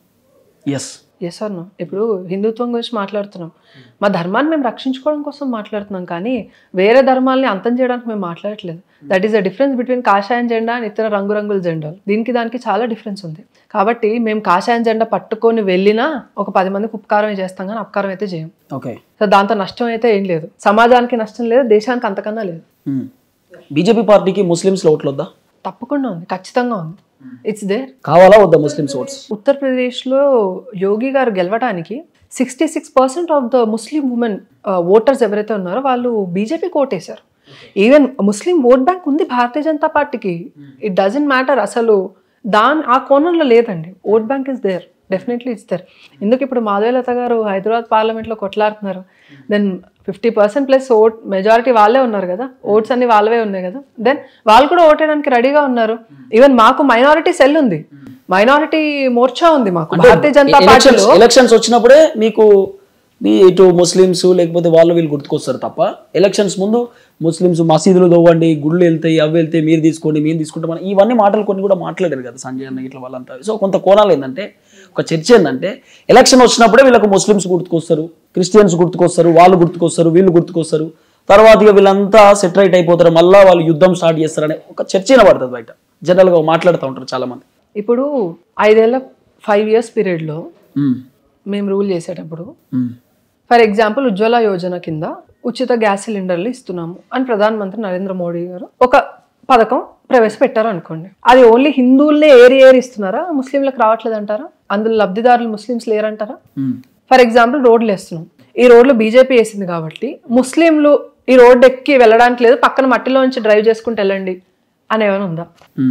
ఎస్ ఎస్ నో ఇప్పుడు హిందుత్వం గురించి మాట్లాడుతున్నాం మా ధర్మాన్ని మేము రక్షించుకోవడం కోసం మాట్లాడుతున్నాం కానీ వేరే ధర్మాల్ని అంతం చేయడానికి మేము మాట్లాడట్లేదు that is the difference between కాషాయం జెండా అండ్ ఇతర రంగురంగుల జెండాలు దీనికి దానికి చాలా డిఫరెన్స్ ఉంది కాబట్టి మేము కాషాయం జెండా పట్టుకొని వెళ్ళినా ఒక పది మందికి ఉపకారం చేస్తాం కానీ అపకారం అయితే చేయం ఓకే సో దాంతో నష్టం అయితే ఏం లేదు సమాజానికి నష్టం లేదు దేశానికి అంతకన్నా లేదు బీజేపీ పార్టీకి ముస్లిమ్స్లో ఓట్లు వద్దా తప్పకుండా ఉంది ఖచ్చితంగా ఉంది ఇట్స్ దేర్ కావాలా వద్దా ముస్లిమ్స్ ఓట్స్ ఉత్తరప్రదేశ్లో యోగి గారు గెలవడానికి sixty six percent of the Muslim women voters ఎవరైతే ఉన్నారో వాళ్ళు బీజేపీకి ఓటేశారు ఈవెన్ ముస్లిం ఓట్ బ్యాంక్ ఉంది భారతీయ జనతా పార్టీకి ఇట్ డజంట్ మ్యాటర్ అసలు దాని ఆ కోణంలో లేదండి vote bank is there definitely it's there ఎందుకు ఇప్పుడు మాధవలత గారు హైదరాబాద్ పార్లమెంట్లో కొట్లాడుతున్నారు then fifty percent plus vote majority వాళ్ళే ఉన్నారు కదా ఓట్స్ అన్ని వాళ్ళవే ఉన్నాయి కదా దెన్ వాళ్ళు కూడా ఓటేయడానికి రెడీగా ఉన్నారు ఈవెన్ మాకు మైనారిటీ సెల్ ఉంది మైనారిటీ మోర్చా ఉంది మాకు భారతీయ జనతా ఎలక్షన్స్ పార్టీలో ఎలక్షన్స్ వచ్చినప్పుడే మీకు మీ ఇటు ముస్లిమ్స్ లేకపోతే వాళ్ళు వీళ్ళు గుర్తుకొస్తారు తప్ప ఎలక్షన్స్ ముందు ముస్లిమ్స్ మసీదులు తవ్వండి గుళ్ళు వెళ్తాయి అవి వెళ్తాయి మీరు తీసుకోండి మేము తీసుకుంటాం అని ఇవన్నీ మాటలు కొన్ని కూడా మాట్లాడారు కదా సంజయ్ అన్న ఇట్లా వాళ్ళంతా సో కొంత కోణాలు ఏంటంటే ఒక చర్చ ఏంటంటే ఎలక్షన్ వచ్చినప్పుడే వీళ్ళకు ముస్లిమ్స్ గుర్తుకొస్తారు క్రిస్టియన్స్ గుర్తుకొస్తారు వాళ్ళు గుర్తుకొస్తారు వీళ్ళు గుర్తుకొస్తారు తర్వాత ఇక వీళ్ళంతా సెటరైట్ అయిపోతారు మళ్ళీ వాళ్ళు యుద్ధం స్టార్ట్ చేస్తారనే ఒక చర్చ వినబడుతుంది బయట జనరల్గా మాట్లాడుతూ ఉంటారు చాలా మంది ఇప్పుడు ఐదేళ్ల ఫైవ్ ఇయర్స్ పీరియడ్లో ఉమ్, మేము రూల్ చేసేటప్పుడు um, for example Ujjwala Yojana కింద ఉచిత గ్యాస్ సిలిండర్లు ఇస్తున్నాము అని ప్రధానమంత్రి నరేంద్ర మోడీ గారు ఒక పథకం ప్రవేశపెట్టారు అనుకోండి అది ఓన్లీ హిందువులనే ఏరి ఏరి ఇస్తున్నారా ముస్లింలకు రావట్లేదు అంటారా అందులో లబ్ధిదారులు ముస్లిమ్స్ లేరంటారా ఉమ్. ఫర్ ఎగ్జాంపుల్ రోడ్లు వేస్తున్నాం ఈ రోడ్లు బీజేపీ వేసింది కాబట్టి ముస్లింలు ఈ రోడ్డు ఎక్కి వెళ్ళడానికి లేదు పక్కన మట్టిలో నుంచి డ్రైవ్ చేసుకుంటూ వెళ్ళండి అని ఏమైనా ఉందా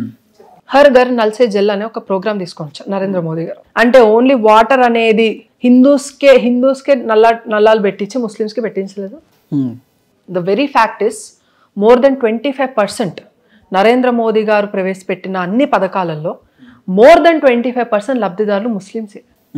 హర్ ఘర్ నల్సే జల్ అనే ఒక ప్రోగ్రామ్ తీసుకొని వచ్చారు నరేంద్ర మోదీ గారు అంటే ఓన్లీ వాటర్ అనేది హిందూస్కే హిందూస్కే నల్లా నల్లాలు పెట్టించి ముస్లిమ్స్కి పెట్టించలేదు the very fact is more than twenty five percent Narendra Modi గారు ప్రవేశపెట్టిన అన్ని పథకాలలో more than twenty five percent లబ్ధిదారులు ముస్లిమ్సే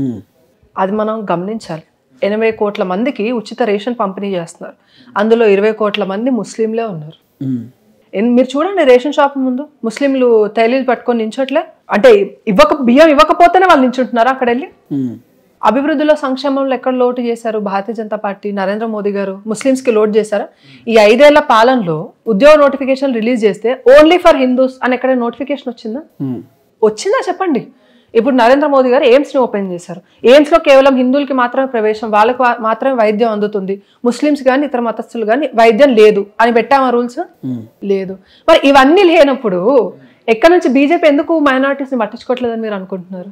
అది మనం గమనించాలి ఎనభై కోట్ల మందికి ఉచిత రేషన్ పంపిణీ చేస్తున్నారు అందులో ఇరవై కోట్ల మంది ముస్లింలే ఉన్నారు ఎన్- మీరు చూడండి రేషన్ షాప్ ముందు ముస్లింలు తైలీలు పట్టుకొని నించోట్లే అంటే ఇవ్వక బియ్యం ఇవ్వకపోతేనే వాళ్ళు నించుంటున్నారు అక్కడ వెళ్ళి అభివృద్ధిలో సంక్షేమంలో ఎక్కడ లోటు చేశారు భారతీయ జనతా పార్టీ నరేంద్ర మోదీ గారు ముస్లిమ్స్ కి లోటు చేశారా ఈ ఐదేళ్ల పాలనలో ఉద్యోగ నోటిఫికేషన్ రిలీజ్ చేస్తే ఓన్లీ ఫర్ హిందూస్ అని ఎక్కడ నోటిఫికేషన్ వచ్చిందా వచ్చిందా చెప్పండి ఇప్పుడు నరేంద్ర మోదీ గారు ఎయిమ్స్ ని ఓపెన్ చేశారు ఎయిమ్స్ లో కేవలం హిందువులకి మాత్రమే ప్రవేశం వాళ్ళకి వా- మాత్రమే వైద్యం అందుతుంది ముస్లిమ్స్ కానీ ఇతర మతస్థులు కానీ వైద్యం లేదు అని పెట్టామా రూల్స్ లేదు మరి ఇవన్నీ లేనప్పుడు ఎక్కడి నుంచి బీజేపీ ఎందుకు మైనారిటీస్ ని పట్టించుకోవట్లేదని మీరు అనుకుంటున్నారు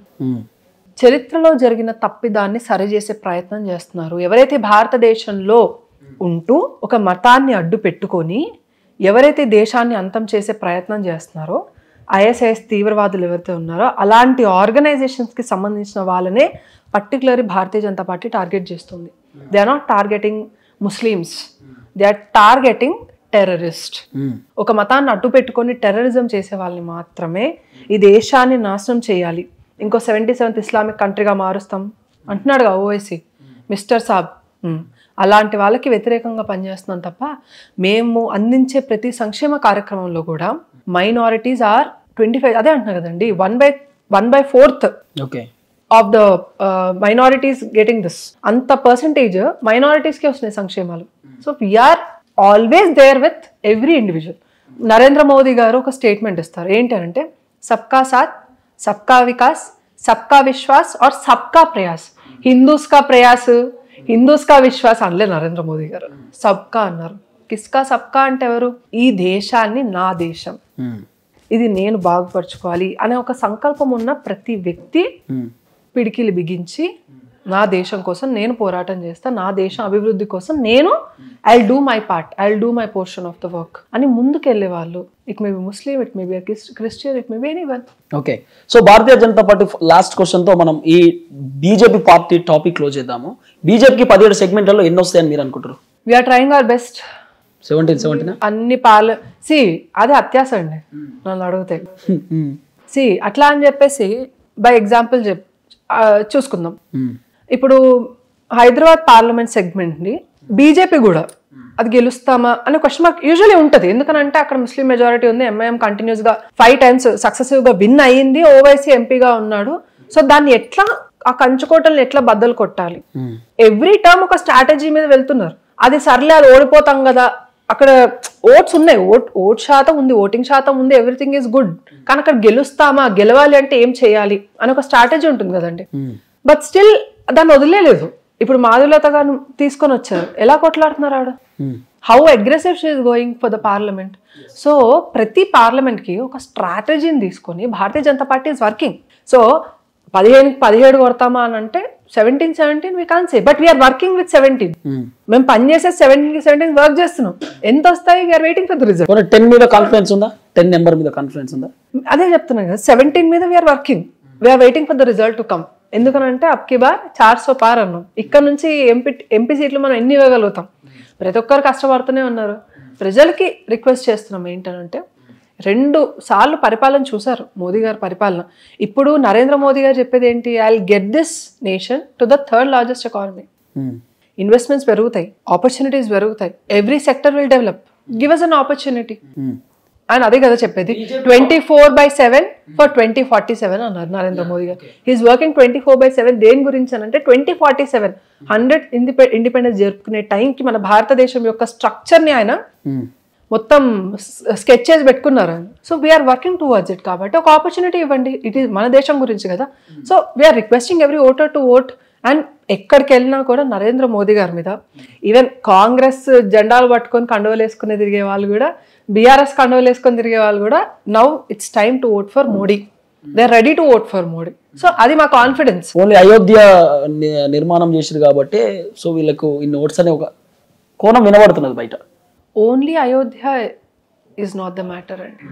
చరిత్రలో జరిగిన తప్పిదాన్ని సరిచేసే ప్రయత్నం చేస్తున్నారు ఎవరైతే భారతదేశంలో ఉంటూ ఒక మతాన్ని అడ్డు పెట్టుకొని ఎవరైతే దేశాన్ని అంతం చేసే ప్రయత్నం చేస్తున్నారో ఐఎస్ఐఎస్ తీవ్రవాదులు ఎవరైతే ఉన్నారో అలాంటి ఆర్గనైజేషన్స్కి సంబంధించిన వాళ్ళనే particularly Bharatiya Janata Party target చేస్తుంది they are not targeting Muslims they are targeting terrorist ఒక మతాన్ని అడ్డు పెట్టుకొని టెర్రరిజం చేసే వాళ్ళని మాత్రమే ఈ దేశాన్ని నాశనం చేయాలి ఇంకో సెవెంటీ సెవెంత్ ఇస్లామిక్ కంట్రీగా మారుస్తాం అంటున్నాడుగా ఓవైసీ మిస్టర్ సాబ్ ఉమ్. అలాంటి వాళ్ళకి వ్యతిరేకంగా పనిచేస్తున్నాం తప్ప మేము అందించే ప్రతి సంక్షేమ కార్యక్రమంలో కూడా మైనారిటీస్ ఆర్ ట్వంటీ ఫైవ్ అదే అంటున్నా కదండి one by one by fourth okay of the minorities getting this అంత పర్సంటేజ్ మైనారిటీస్కే వస్తున్నాయి సంక్షేమాలు so we're always there with every individual Narendra Modi గారు ఒక స్టేట్మెంట్ ఇస్తారు ఏంటంటే సబ్కా సాత్ సబ్కా వికాస్ సబ్కా విశ్వాస్ और సబ్కా ప్రయాస్ హిందూస్ కా ప్రయాస్ హిందూస్ కా విశ్వాస్ అనలే నరేంద్ర మోదీ గారు సబ్కా అన్నారు కిస్కా సబ్కా అంటే ఎవరు ఈ దేశాన్ని నా దేశం ఇది నేను బాగుపరచుకోవాలి అనే ఒక సంకల్పం ఉన్న ప్రతి వ్యక్తి పిడికిలు బిగించి నా దేశం కోసం నేను పోరాటం చేస్తా నా దేశం అభివృద్ధి కోసం నేను I do my part I do my portion of the work అని ముందుకు వెళ్ళే వాళ్ళు it may be Muslim it may be Christian it may be anyone okay so Bharatiya Janata Party last question తో మనం ఈ బీజేపీ పార్టీ టాపిక్ క్లోజ్ చేద్దాము బీజేపీకి పదిహేడు సెగ్మెంట్లలో ఎన్ని వస్తాయని మీరు అనుకుంటారు we're trying our best seventeen seventeen అన్ని పాల సి అదే అత్యాస అండి నన్ను అడిగితే సి అట్లా అని చెప్పేసి బై ఎగ్జాంపుల్ చెప్ ఆ, చూసుకుందాం ఇప్పుడు హైదరాబాద్ పార్లమెంట్ సెగ్మెంట్ ని బీజేపీ కూడా అది గెలుస్తామా అనే క్వశ్చన్ మార్క్ యూజువలీ ఉంటుంది ఎందుకనంటే అక్కడ ముస్లిం మెజారిటీ ఉంది ఎంఐఎం కంటిన్యూస్ గా ఫైవ్ టైమ్స్ సక్సెసివ్ గా విన్ అయ్యింది ఓవైసీ ఎంపీగా ఉన్నాడు సో దాన్ని ఎట్లా ఆ కంచుకోటల్ని ఎట్లా బద్దలు కొట్టాలి ఎవ్రీ టర్మ్ ఒక స్ట్రాటజీ మీద వెళ్తున్నారు అది సర్లే అది ఓడిపోతాం కదా అక్కడ ఓట్స్ ఉన్నాయి ఓట్ ఓట్ శాతం ఉంది ఓటింగ్ శాతం ఉంది ఎవ్రీథింగ్ ఈజ్ గుడ్ కానీ అక్కడ గెలుస్తామా గెలవాలి అంటే ఏం చేయాలి అని ఒక స్ట్రాటజీ ఉంటుంది కదండి బట్ స్టిల్ దాన్ని వదిలేదు ఇప్పుడు మాధులత గారు తీసుకొని వచ్చారు ఎలా కొట్లాడుతున్నారు ఆవిడ how aggressive she is going for the parliament so ప్రతి పార్లమెంట్ కి ఒక స్ట్రాటజీని తీసుకొని Bharatiya Janata Party is working so పదిహేను పదిహేడు కొడతామా అని అంటే seventeen seventeen we can say but we're working with seventeen మేము పని చేసే సెవెంటీన్ సెవెంటీన్ వర్క్ చేస్తున్నాం ఎంత వస్తాయి we're waiting for the result ten మీద కాన్ఫిడెన్స్ ఉందా టెన్ నెంబర్ మీద కాన్ఫిడెన్స్ ఉందా అదే చెప్తున్నాను కదా సెవెంటీన్ మీద we're working we are waiting for the result to come ఎందుకనంటే అప్కి బార్ చార్ సో పార్ అన్నాం ఇక్కడ నుంచి ఎంపీ ఎంపీ సీట్లు మనం ఎన్ని ఇవ్వగలుగుతాం ప్రతి ఒక్కరు కష్టపడుతూనే ఉన్నారు ప్రజలకి రిక్వెస్ట్ చేస్తున్నాం ఏంటంటే రెండు సార్లు పరిపాలన చూశారు మోదీ గారి పరిపాలన ఇప్పుడు నరేంద్ర మోదీ గారు చెప్పేది ఏంటి I get this nation to the third largest economy investments పెరుగుతాయి ఆపర్చునిటీస్ పెరుగుతాయి every sector will develop give us an opportunity ఆయన అదే కదా చెప్పేది twenty four by seven for twenty forty seven అన్నారు నరేంద్ర మోదీ గారు he's working twenty four by seven దేని గురించి అని అంటే twenty forty seven hundred independence జరుపుకునే టైంకి మన భారతదేశం యొక్క స్ట్రక్చర్ని ఆయన మొత్తం స్కెచ్ చేసి పెట్టుకున్నారు ఆయన so we are working towards it కాబట్టి ఒక ఆపర్చునిటీ ఇవ్వండి ఇట్ ఈస్ మన దేశం గురించి కదా so we are requesting every voter to vote and ఎక్కడికి వెళ్ళినా కూడా నరేంద్ర మోదీ గారి మీద ఈవెన్ కాంగ్రెస్ జెండాలు పట్టుకొని కండువలు వేసుకుని తిరిగే వాళ్ళు కూడా బీఆర్ఎస్ కండువలు వేసుకొని తిరిగే వాళ్ళు కూడా now it's time to vote for Modi they are ready to vote for Modi so అది మా కాన్ఫిడెన్స్ ఓన్లీ అయోధ్య ని- నిర్మాణం చేసారు కాబట్టి సో వీళ్ళకు ఇన్ని ఓట్స్ అనే ఒక కోణం వినబడుతున్నది బయట only Ayodhya is not the matter అండి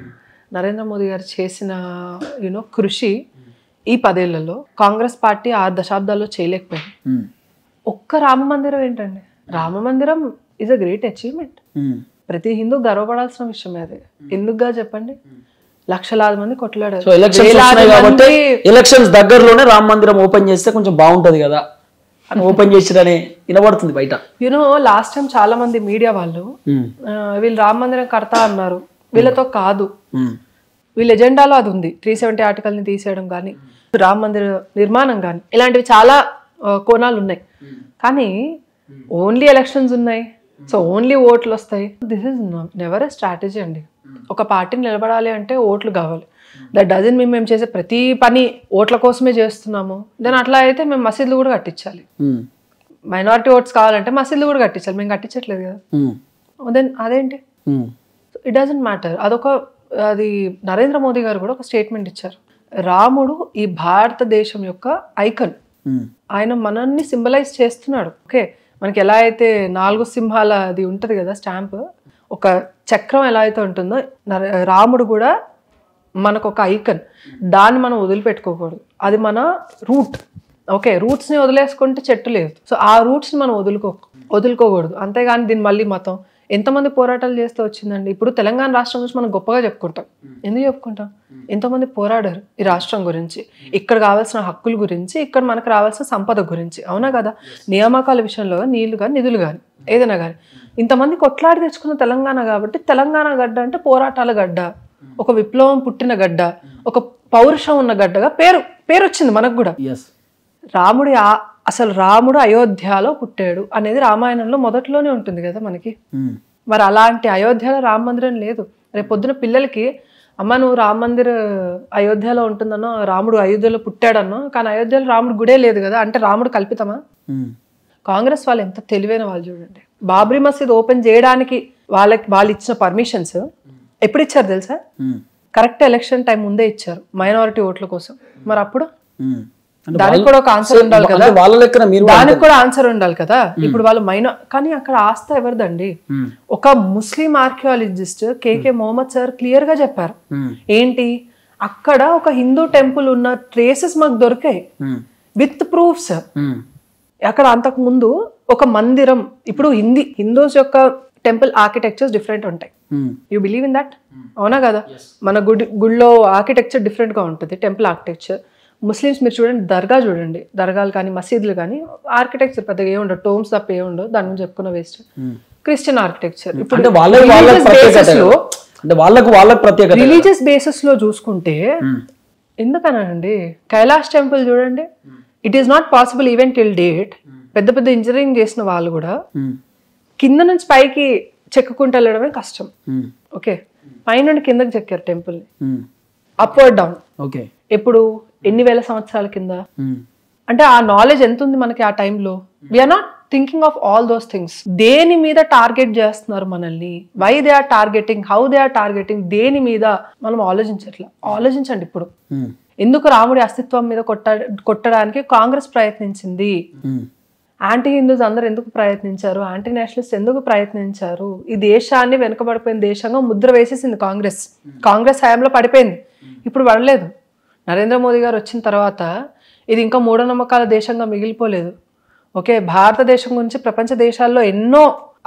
నరేంద్ర మోదీ గారు చేసిన యూనో కృషి ఈ పదేళ్లలో కాంగ్రెస్ పార్టీ ఆరు దశాబ్దాల్లో చేయలేకపోయింది ఉమ్, ఒక్క రామ మందిరం ఏంటండి రామ మందిరం is a great achievement um, ప్రతి హిందూ గర్వపడాల్సిన విషయమే అది ఎందుకుగా చెప్పండి లక్షలాది మంది కొట్లాడారు సో ఎలక్షన్స్ వేలాది వస్తున్నాయి కాబట్టి మంది- ఎలక్షన్స్ దగ్గరలోనే రామ మందిరం ఓపెన్ చేస్తే కొంచెం బాగుంటది కదా అని ఓపెన్ చేసిరని వినబడుతుంది బయట యూనో లాస్ట్ టైం చాలా మంది మీడియా వాళ్ళు ఉమ్, ఆ, వీళ్ళు రామ మందిరం కడతా అన్నారు వీళ్ళతో కాదు ఉమ్, వీళ్ళ ఎజెండాలో అది ఉంది త్రీ సెవెంటీ ఆర్టికల్ని తీసేయడం కానీ రామ మందిర నిర్మాణం కానీ ఇలాంటివి చాలా ఆ, కోణాలు ఉన్నాయి కానీ ఓన్లీ ఎలక్షన్స్ ఉన్నాయి సో ఓన్లీ ఓట్లు వస్తాయి this is never a strategy అండి ఒక పార్టీని నిలబడాలి అంటే ఓట్లు కావాలి దట్ డజన్ మేము మేము చేసే ప్రతి పని ఓట్ల కోసమే చేస్తున్నాము దెన్ అట్లా అయితే మేము మసీదులు కూడా కట్టించాలి ఉమ్, మైనారిటీ ఓట్స్ కావాలంటే మసీదులు కూడా కట్టించాలి మేము కట్టించట్లేదు కదా ఉమ్, దెన్ అదేంటి ఉమ్, ఇట్ డజంట్ మ్యాటర్ అదొక అది నరేంద్ర మోదీ గారు కూడా ఒక స్టేట్మెంట్ ఇచ్చారు రాముడు ఈ భారతదేశం యొక్క ఐకన్ ఉమ్, ఆయన మనల్ని సింబలైజ్ చేస్తున్నాడు ఓకే మనకి ఎలా అయితే నాలుగు సింహాల అది ఉంటుంది కదా స్టాంప్ ఒక చక్రం ఎలా అయితే ఉంటుందో నర- రాముడు కూడా మనకు ఒక ఐకన్ దాన్ని మనం వదిలిపెట్టుకోకూడదు అది మన రూట్ ఓకే రూట్స్ని వదిలేసుకుంటే చెట్టు లేదు సో ఆ రూట్స్ని మనం వదులుకో వదులుకోకూడదు అంతేగాని దీన్ని మళ్ళీ మతం ఎంతమంది పోరాటాలు చేస్తూ వచ్చిందండి ఇప్పుడు తెలంగాణ రాష్ట్రం గురించి మనం గొప్పగా చెప్పుకుంటాం ఎందుకు చెప్పుకుంటాం ఎంతోమంది పోరాడారు ఈ రాష్ట్రం గురించి ఇక్కడ కావాల్సిన హక్కుల గురించి ఇక్కడ మనకు రావాల్సిన సంపద గురించి అవునా కదా నియామకాల విషయంలో నీళ్లు కానీ నిధులు కానీ ఏదైనా కానీ ఇంతమంది కొట్లాడి తెచ్చుకున్న తెలంగాణ కాబట్టి తెలంగాణ గడ్డ అంటే పోరాటాల గడ్డ ఒక విప్లవం పుట్టిన గడ్డ ఒక పౌరుషం ఉన్న గడ్డగా పేరు పేరు వచ్చింది మనకు కూడా yes. రాముడి ఆ- అసలు రాముడు అయోధ్యలో పుట్టాడు అనేది రామాయణంలో మొదట్లోనే ఉంటుంది కదా మనకి ఉమ్, మరి అలాంటి అయోధ్యలో రామ మందిరం లేదు రేపు పొద్దున పిల్లలకి అమ్మ నువ్వు రామ మందిర్ అయోధ్యలో ఉంటుందన్నో రాముడు అయోధ్యలో పుట్టాడన్నో కానీ అయోధ్యలో రాముడు గుడే లేదు కదా అంటే రాముడు కల్పితమా ఉమ్, కాంగ్రెస్ వాళ్ళు ఎంత తెలివైన వాళ్ళు చూడండి బాబ్రీ మసీద్ ఓపెన్ చేయడానికి వాళ్ళకి వాళ్ళు ఇచ్చిన పర్మిషన్స్ ఎప్పుడు ఇచ్చారు తెలుసా ఉమ్, కరెక్ట్ ఎలక్షన్ టైం ముందే ఇచ్చారు మైనారిటీ ఓట్ల కోసం మరి అప్పుడు ఉమ్. అంటే దానికి వాళ్ళ- కూడా ఒక ఆన్సర్ ఉండాలి కదా అంటే వాళ్ళ లెక్కన మీరు కూడా దానికి కూడా ఆన్సర్ ఉండాలి కదా ఇప్పుడు వాళ్ళు మైనా కానీ అక్కడ ఆస్థ ఎవరిదండి ఉమ్, ఒక Muslim archaeologist KK Mohammed sir clear గా చెప్పారు ఉమ్, ఏంటి అక్కడ ఒక హిందూ టెంపుల్ ఉన్న ట్రేసెస్ మాకు దొరికాయి ఉమ్, విత్ ప్రూఫ్స్ ఉమ్, అక్కడ అంతకు ముందు ఒక మందిరం ఇప్పుడు హిందీ హిందూస్ యొక్క టెంపుల్ ఆర్కిటెక్చర్స్ డిఫరెంట్ ఉంటాయి um, you believe in that అవునా కదా మన గుడి గుడిలో ఆర్కిటెక్చర్ డిఫరెంట్గా ఉంటుంది టెంపుల్ ఆర్కిటెక్చర్ ముస్లిమ్స్ మీరు చూడండి దర్గా చూడండి దర్గాలు కానీ మసీదులు కానీ ఆర్కిటెక్చర్ పెద్దగా ఏముండవు టోమ్స్ తప్ప ఏముండవు దాని గురించి చెప్పుకున్న వేస్ట్ ఉమ్. క్రిస్టియన్ ఆర్కిటెక్చర్ అంటే ఇప్పుడు వాళ్ళకి వాళ్ళకి religious ప్రత్యేకత basis లో అంటే వాళ్ళకు వాళ్ళకి ప్రత్యేకత రిలీజియస్ బేసిస్ లో చూసుకుంటే ఉమ్, ఎందుకనండి కైలాష్ టెంపుల్ చూడండి it is not possible even till date పెద్ద పెద్ద ఇంజనీరింగ్ చేసిన వాళ్ళు కూడా ఉమ్, కింద నుంచి పైకి చెక్కుకుంటూ వెళ్ళడమే కష్టం ఉమ్, ఓకే పైనుండి కిందకి చెక్కారు temple um, upward down okay ఎప్పుడు ఎన్ని వేల సంవత్సరాల కింద ఉమ్, అంటే ఆ నాలెడ్జ్ ఎంత ఉంది మనకి ఆ టైంలో we are not thinking of all those things దేని మీద టార్గెట్ చేస్తున్నారు మనల్ని why they are targeting how they are targeting దేని మీద మనం ఆలోచించట్లా ఆలోచించండి ఇప్పుడు ఉమ్, ఎందుకు రాముడి అస్తిత్వం మీద కొట్ట కొట్టడానికి కాంగ్రెస్ ప్రయత్నించింది ఉమ్, యాంటీ హిందూస్ అందరు ఎందుకు ప్రయత్నించారు యాంటీ నేషనలిస్ట్ ఎందుకు ప్రయత్నించారు ఈ దేశాన్ని వెనుకబడిపోయిన దేశంగా ముద్ర వేసేసింది కాంగ్రెస్ కాంగ్రెస్ హయాంలో పడిపోయింది ఇప్పుడు పడలేదు నరేంద్ర మోదీ గారు వచ్చిన తర్వాత ఇది ఇంకా మూఢనమ్మకాల దేశంగా మిగిలిపోలేదు ఓకే భారతదేశం గురించి ప్రపంచ దేశాల్లో ఎన్నో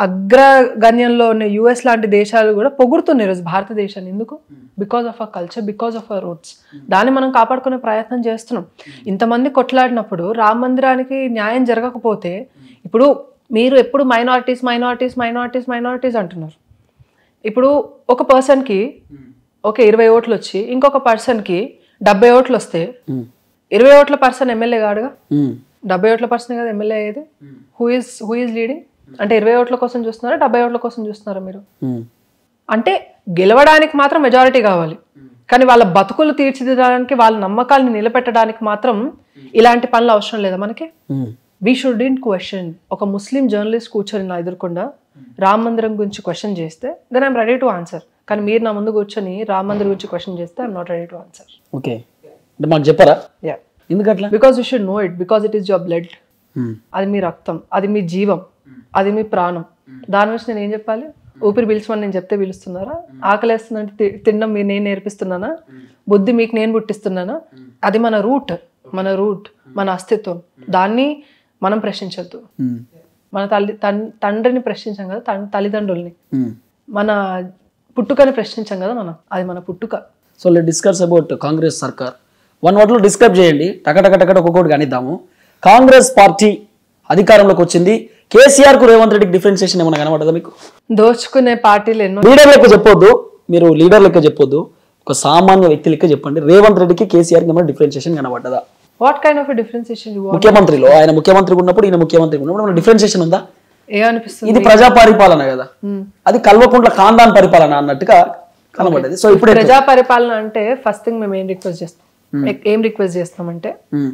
అగ్రగణ్యంలో ఉన్న యుఎస్ లాంటి దేశాలు కూడా పొగుడుతున్నాయి ఈరోజు భారతదేశాన్ని ఎందుకు because of a culture because of a roots దాన్ని మనం కాపాడుకునే ప్రయత్నం చేస్తున్నాం ఇంతమంది కొట్లాడినప్పుడు రామ మందిరానికి న్యాయం జరగకపోతే ఇప్పుడు మీరు ఎప్పుడు మైనారిటీస్ మైనారిటీస్ మైనారిటీస్ మైనారిటీస్ అంటున్నారు ఇప్పుడు ఒక పర్సన్కి ఓకే ఇరవై ఓట్లు వచ్చి ఇంకొక పర్సన్కి డెబ్బై ఓట్లు వస్తే ఉమ్, ఇరవై ఓట్ల పర్సన్ ఎమ్మెల్యే కాడుగా ఉమ్, డెబ్బై ఓట్ల పర్సన్ కదా ఎమ్మెల్యే అయ్యేది who is who is leading అంటే ఇరవై ఓట్ల కోసం చూస్తున్నారా డెబ్బై ఓట్ల కోసం చూస్తున్నారా మీరు ఉమ్, అంటే గెలవడానికి మాత్రం మెజారిటీ కావాలి కానీ వాళ్ళ బతుకులు తీర్చిదిద్దడానికి వాళ్ళ నమ్మకాలను నిలబెట్టడానికి మాత్రం ఇలాంటి పనులు అవసరం లేదా మనకి um, we should in question ఒక ముస్లిం జర్నలిస్ట్ కూర్చొని నా ఎదుర్కొండా రామ మందిరం గురించి క్వశ్చన్ చేస్తే then I'm ready to answer కానీ మీరు నా ముందు కూర్చొని రామ మందిర్ గురించి క్వశ్చన్ చేస్తే I'm not ready to answer okay అంటే మాకు చెప్పరా యా ఎందుకట్లా because you should know it because it is your blood um, అది మీ రక్తం అది మీ జీవం అది మీ ప్రాణం దాని గురించి నేను ఏం చెప్పాలి ఊపిరి పీల్చమని నేను చెప్తే పీలుస్తున్నారా ఆకలేస్తుందంటే తి- తినడం మీరు నేను నేర్పిస్తున్నానా బుద్ధి మీకు నేను పుట్టిస్తున్నానా అది మన రూట్ మన రూట్ మన అస్తిత్వం దాన్ని మనం ప్రశ్నించొద్దు ఉమ్, మన తల్లి తన్- తండ్రిని ప్రశ్నించాం కదా తన్- తల్లిదండ్రుల్ని ఉమ్. మన పుట్టుకని ప్రశ్నించాం కదా మనం అది మన పుట్టుక so let discuss about Congress సర్కార్ వన్ వర్డ్లో డిస్క్రైబ్ చేయండి టకటక టకట ఒక్కొక్కటి కానిద్దాము కాంగ్రెస్ పార్టీ అధికారంలోకి వచ్చింది కేసీఆర్ కు రేవంత్ రెడ్డికి డిఫరెన్సియేషన్ ఏమైనా కనబడదా మీకు దోచుకునే పార్టీలు ఎన్నో లీడర్ లెక్క చెప్పొద్దు మీరు లీడర్ లెక్క చెప్పొద్దు ఒక సామాన్య వ్యక్తి లెక్క చెప్పండి రేవంత్ రెడ్డికి కేసీఆర్కి ఏమైనా డిఫరెన్సియేషన్ కనబడ్డదా what kind of differentiation you want ముఖ్యమంత్రిలో ఆయన ముఖ్యమంత్రిగా ఉన్నప్పుడు ఈయన ముఖ్యమంత్రిగా ఉన్నప్పుడు ఏమైనా డిఫరెన్సియేషన్ ఉందా ఏమనిపిస్తుంది ఇది ప్రజా పరిపాలన కదా అది కల్వకుంట్ల ఖాందాన్ పరిపాలన అన్నట్టుగా కనబడ్డది సో ఇప్పుడు ప్రజా పరిపాలన అంటే ఫస్ట్ థింగ్ మేము ఏం రిక్వెస్ట్ చేస్తాం ఏ- ఏం రిక్వెస్ట్ చేస్తామంటే ఉమ్,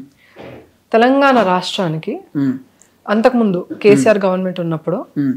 తెలంగాణ రాష్ట్రానికి ఉమ్, అంతకుముందు కేసీఆర్ గవర్నమెంట్ ఉన్నప్పుడు ఉమ్.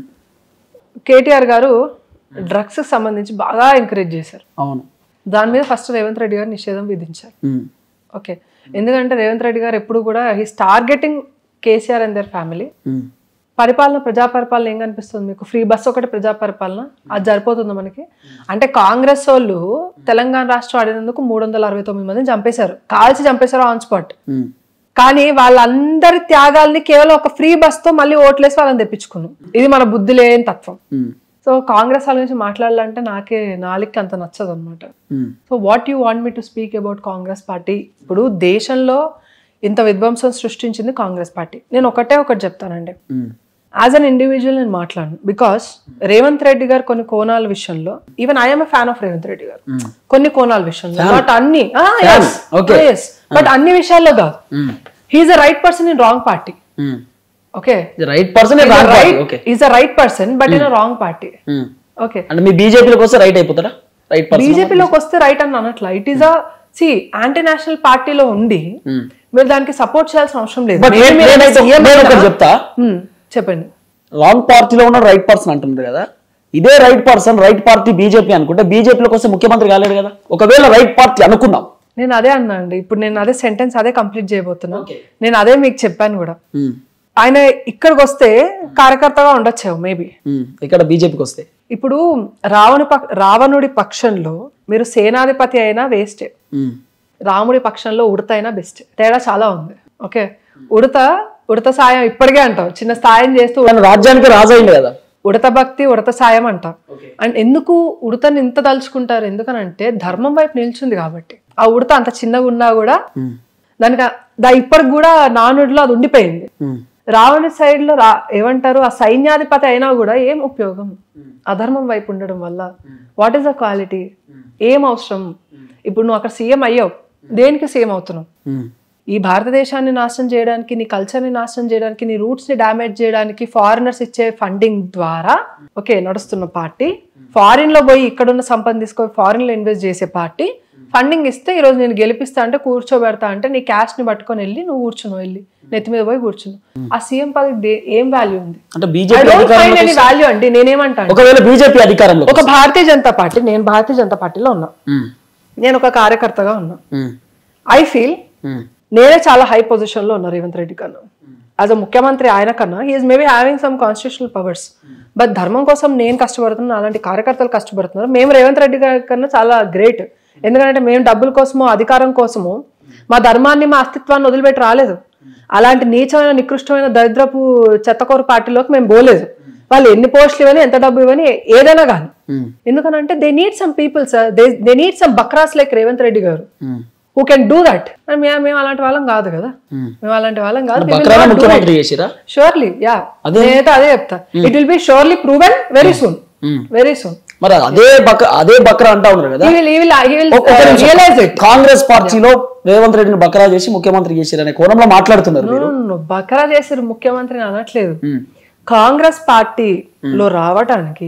కేటీఆర్ గారు డ్రగ్స్ సంబంధించి బాగా ఎంకరేజ్ చేశారు అవును దాని మీద ఫస్ట్ రేవంత్ రెడ్డి గారు నిషేధం విధించారు ఉమ్, ఓకే ఎందుకంటే రేవంత్ రెడ్డి గారు ఎప్పుడు కూడా he's targeting KCR and their family um, పరిపాలన ప్రజా పరిపాలన ఏం కనిపిస్తుంది మీకు ఫ్రీ బస్ ఒకటి ప్రజా పరిపాలన అది సరిపోతుందా మనకి అంటే కాంగ్రెస్ వాళ్ళు తెలంగాణ రాష్ట్రం ఆడినందుకు మూడు వందల అరవై తొమ్మిది మందిని చంపేశారు కాల్చి చంపేశారు ఆన్ స్పాట్ ఉమ్, కానీ వాళ్ళందరి త్యాగాల్ని కేవలం ఒక ఫ్రీ బస్ తో మళ్ళీ ఓట్లేసి వాళ్ళని తెప్పించుకున్నాం ఇది మన బుద్ధి లేని తత్వం ఉమ్, సో కాంగ్రెస్ వాళ్ళ గురించి మాట్లాడాలంటే నాకే నాలుగుకి అంత నచ్చదు అనమాట um, so what you want me to speak about Congress party ఇప్పుడు దేశంలో ఇంత విధ్వంసం సృష్టించింది కాంగ్రెస్ పార్టీ నేను ఒకటే ఒకటి చెప్తానండి ఉమ్, యాజ్ అన్ ఇండివిజువల్ నేను మాట్లాడను బికాస్ రేవంత్ రెడ్డి గారు కొన్ని కోణాల విషయంలో even I'm fan of Revanth Reddy గారు కొన్ని కోణాల విషయంలో బట్ అన్ని Okay. బట్ అన్ని విషయాల్లో కాదు um, he's a right person in wrong party um. Okay right person right okay is a right person but in a wrong party um. Okay అంటే మీ బీజేపీలోకి వస్తే రైట్ అయిపోతారా రైట్ పర్సన్ బీజేపీలోకి వస్తే రైట్ అని అనట్లా ఇట్ ఈస్ అ సి anti national పార్టీలో ఉండి ఉమ్. మీరు దానికి సపోర్ట్ చేయాల్సిన అవసరం లేదు బట్ మీరు- మీరు నేనైతే CM నేను ఒకటి అయినా- చెప్తా Hmm, చెప్పండి రాంగ్ పార్టీలో ఉన్న రైట్ పర్సన్ అంటున్నారు కదా ఇదే right person right party BJP అనుకుంటే బీజేపీలోకి వస్తే ముఖ్యమంత్రి కాలేడు కదా ఒకవేళ రైట్ పార్టీ అనుకుందాం నేను అదే అన్నా అండి ఇప్పుడు నేను అదే సెంటెన్స్ అదే కంప్లీట్ చేయబోతున్నా నేను అదే మీకు చెప్పాను కూడా ఉమ్, ఆయన ఇక్కడికి వస్తే కార్యకర్తగా ఉండొచ్చేమో మేబీ ఉమ్. ఇక్కడ బీజేపీకి వస్తే ఇప్పుడు రావణు పక్ రావణుడి పక్షంలో మీరు సేనాధిపతి అయినా వేస్టే ఉమ్, రాముడి పక్షంలో ఉడత అయినా బెస్ట్ తేడా చాలా ఉంది ఓకే ఉడత ఉడత సాయం ఇప్పటికే అంటాం చిన్న సాయం చేస్తూ ఆయన రాజ్యానికి రాజు అయింది కదా ఉడత భక్తి ఉడత సాయం అంటాం అండ్ ఎందుకు ఉడతని ఇంత తలుచుకుంటారు ఎందుకనంటే ధర్మం వైపు నిల్చుంది కాబట్టి ఆ ఉడత అంత చిన్నగా ఉన్నా కూడా ఉమ్, దానికి ఆ- దా ఇప్పటికి కూడా నానుడిలో అది ఉండిపోయింది ఉమ్, రావణ సైడ్ లో రా ఏమంటారు ఆ సైన్యాధిపతి అయినా కూడా ఏం ఉపయోగం అధర్మం వైపు ఉండడం వల్ల వాట్ ఈస్ ద క్వాలిటీ ఏం అవసరం ఇప్పుడు నువ్వు అక్కడ సీఎం అయ్యావు దేనికి సీఎం అవుతున్నావు ఉమ్, ఈ భారతదేశాన్ని నాశనం చేయడానికి నీ కల్చర్ని నాశనం చేయడానికి నీ రూట్స్ ని డామేజ్ చేయడానికి ఫారినర్స్ ఇచ్చే ఫండింగ్ ద్వారా ఓకే నడుస్తున్న పార్టీ ఫారిన్ లో పోయి ఇక్కడున్న సంపద తీసుకొని ఫారిన్ లో ఇన్వెస్ట్ చేసే పార్టీ ఫండింగ్ ఇస్తే ఈ రోజు నేను గెలిపిస్తా అంటే కూర్చోబెడతా అంటే నీ క్యాష్ ని పట్టుకొని వెళ్ళి నువ్వు కూర్చున్నావు వెళ్ళి నెత్తి మీద పోయి కూర్చున్నావు ఆ సీఎం పదవి దే- ఏం వాల్యూ ఉంది అంటే ఐ బీజేపీ డోంట్ ఫైండ్ అధికారంలో ఎనీ వాల్యూ అండి నేనేమంటాను ఒకవేళ బీజేపీ అధికారంలో ఒక భారతీయ జనతా పార్టీ నేను భారతీయ జనతా పార్టీలో ఉన్నా నేను ఒక కార్యకర్తగా ఉన్నా ఐ ఫీల్ నేనే చాలా హై పొజిషన్ లో ఉన్నా రేవంత్ రెడ్డి కన్నా యాజ్ అ ముఖ్యమంత్రి ఆయన కన్నా he's maybe having some constitutional powers but ధర్మం కోసం నేను కష్టపడుతున్నా అలాంటి కార్యకర్తలు కష్టపడుతున్నారు మేము రేవంత్ రెడ్డి గారి కన్నా చాలా గ్రేట్ ఎందుకంటే మేము డబ్బుల కోసమో అధికారం కోసమో మా ధర్మాన్ని మా అస్తిత్వాన్ని వదిలిపెట్టి రాలేదు అలాంటి నీచమైన నికృష్టమైన దరిద్రపు చెత్తకోరు పార్టీలోకి మేము పోలేదు వాళ్ళు ఎన్ని పోస్టులు ఇవ్వని ఎంత డబ్బు ఇవ్వని ఏదైనా కానీ ఎందుకనంటే they need some people sir they they need some బక్రాస్ లైక్ రేవంత్ రెడ్డి గారు హూ కెన్ డూ దట్ మేము మేము అలాంటి వాళ్ళం కాదు కదా మేము అలాంటి వాళ్ళం కాదు బక్రాన ముఖ్యమంత్రి చేసిరా షూర్లీ యా నేనైతే అదే చెప్తా it will be surely proven very soon very soon మరి అదే బక్ర అదే బక్రా అంటా ఉన్నారు కదా he will he will he will ఒక్క నిమిషం. రియలైజ్ ఇట్ కాంగ్రెస్ పార్టీలో రేవంత్ రెడ్డిని బక్రా చేసి ముఖ్యమంత్రి చేసిరు అనే కోణంలో మాట్లాడుతున్నారు మీరు బకరా చేసారు ముఖ్యమంత్రిని అనట్లేదు కాంగ్రెస్ పార్టీలో రావటానికి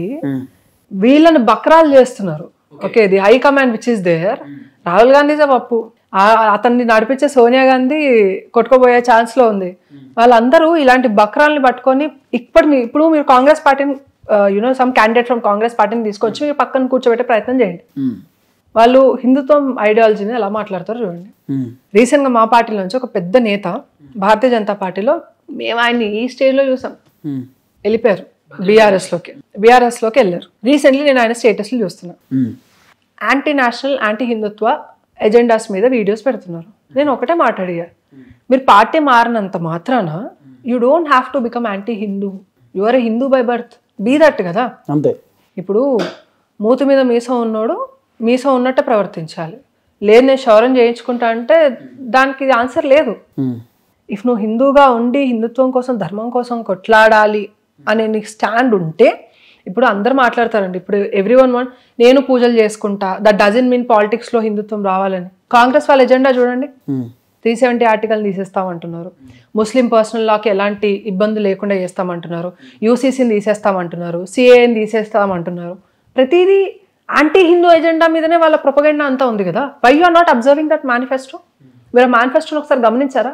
వీళ్ళని బక్రాలు చేస్తున్నారు okay the high command which is there Rahul గాంధీజే పప్పు ఆ- అతన్ని నడిపించే సోనియా గాంధీ కొట్టుకోబోయే ఛాన్స్ లో ఉంది వాళ్ళందరూ ఇలాంటి బక్రాల్ని పట్టుకొని ఇప్పటి మీ- ఇప్పుడు మీరు కాంగ్రెస్ పార్టీని you know some candidate from Congress పార్టీని తీసుకొచ్చి మీరు పక్కన కూర్చోబెట్టే ప్రయత్నం చేయండి వాళ్ళు హిందుత్వం ఐడియాలజీని ఎలా మాట్లాడతారో చూడండి రీసెంట్ గా మా పార్టీలో నుంచి ఒక పెద్ద నేత భారతీయ జనతా పార్టీలో మేము ఆయన్ని ఈ స్టేజ్ లో చూసాం వెళ్ళిపోయారు బీఆర్ఎస్లోకి బీఆర్ఎస్లోకి వెళ్ళారు రీసెంట్లీ నేను ఆయన స్టేటస్లు చూస్తున్నా anti national anti Hindutva agendas మీద వీడియోస్ పెడుతున్నారు నేను ఒకటే మాట్లాడిగా మీరు పార్టీ మారినంత మాత్రాన you don't have to become anti Hindu you are a Hindu by birth be that కదా అంతే ఇప్పుడు మూతి మీద మీసం ఉన్నోడు మీసం ఉన్నట్టే ప్రవర్తించాలి లేదు నేను క్షౌరం చేయించుకుంటా అంటే దానికి ఆన్సర్ లేదు ఇఫ్ నువ్వు హిందూగా ఉండి హిందుత్వం కోసం ధర్మం కోసం కొట్లాడాలి అనే నీకు స్టాండ్ ఉంటే ఇప్పుడు అందరు మాట్లాడతారండి ఇప్పుడు ఎవ్రీ వన్ వన్ నేను పూజలు చేసుకుంటా దట్ డజన్ మీన్ పాలిటిక్స్లో హిందుత్వం రావాలని కాంగ్రెస్ వాళ్ళ ఎజెండా చూడండి త్రీ సెవెంటీ ఆర్టికల్ తీసేస్తామంటున్నారు ముస్లిం పర్సనల్ లాకి ఎలాంటి ఇబ్బంది లేకుండా చేస్తామంటున్నారు యూసీసీని తీసేస్తామంటున్నారు సిఏని తీసేస్తామంటున్నారు ప్రతిదీ యాంటీ హిందూ ఎజెండా మీదనే వాళ్ళ ప్రొపగెండా అంతా ఉంది కదా why you are not observing that manifesto మీరు మేనిఫెస్టోని ఒకసారి గమనించారా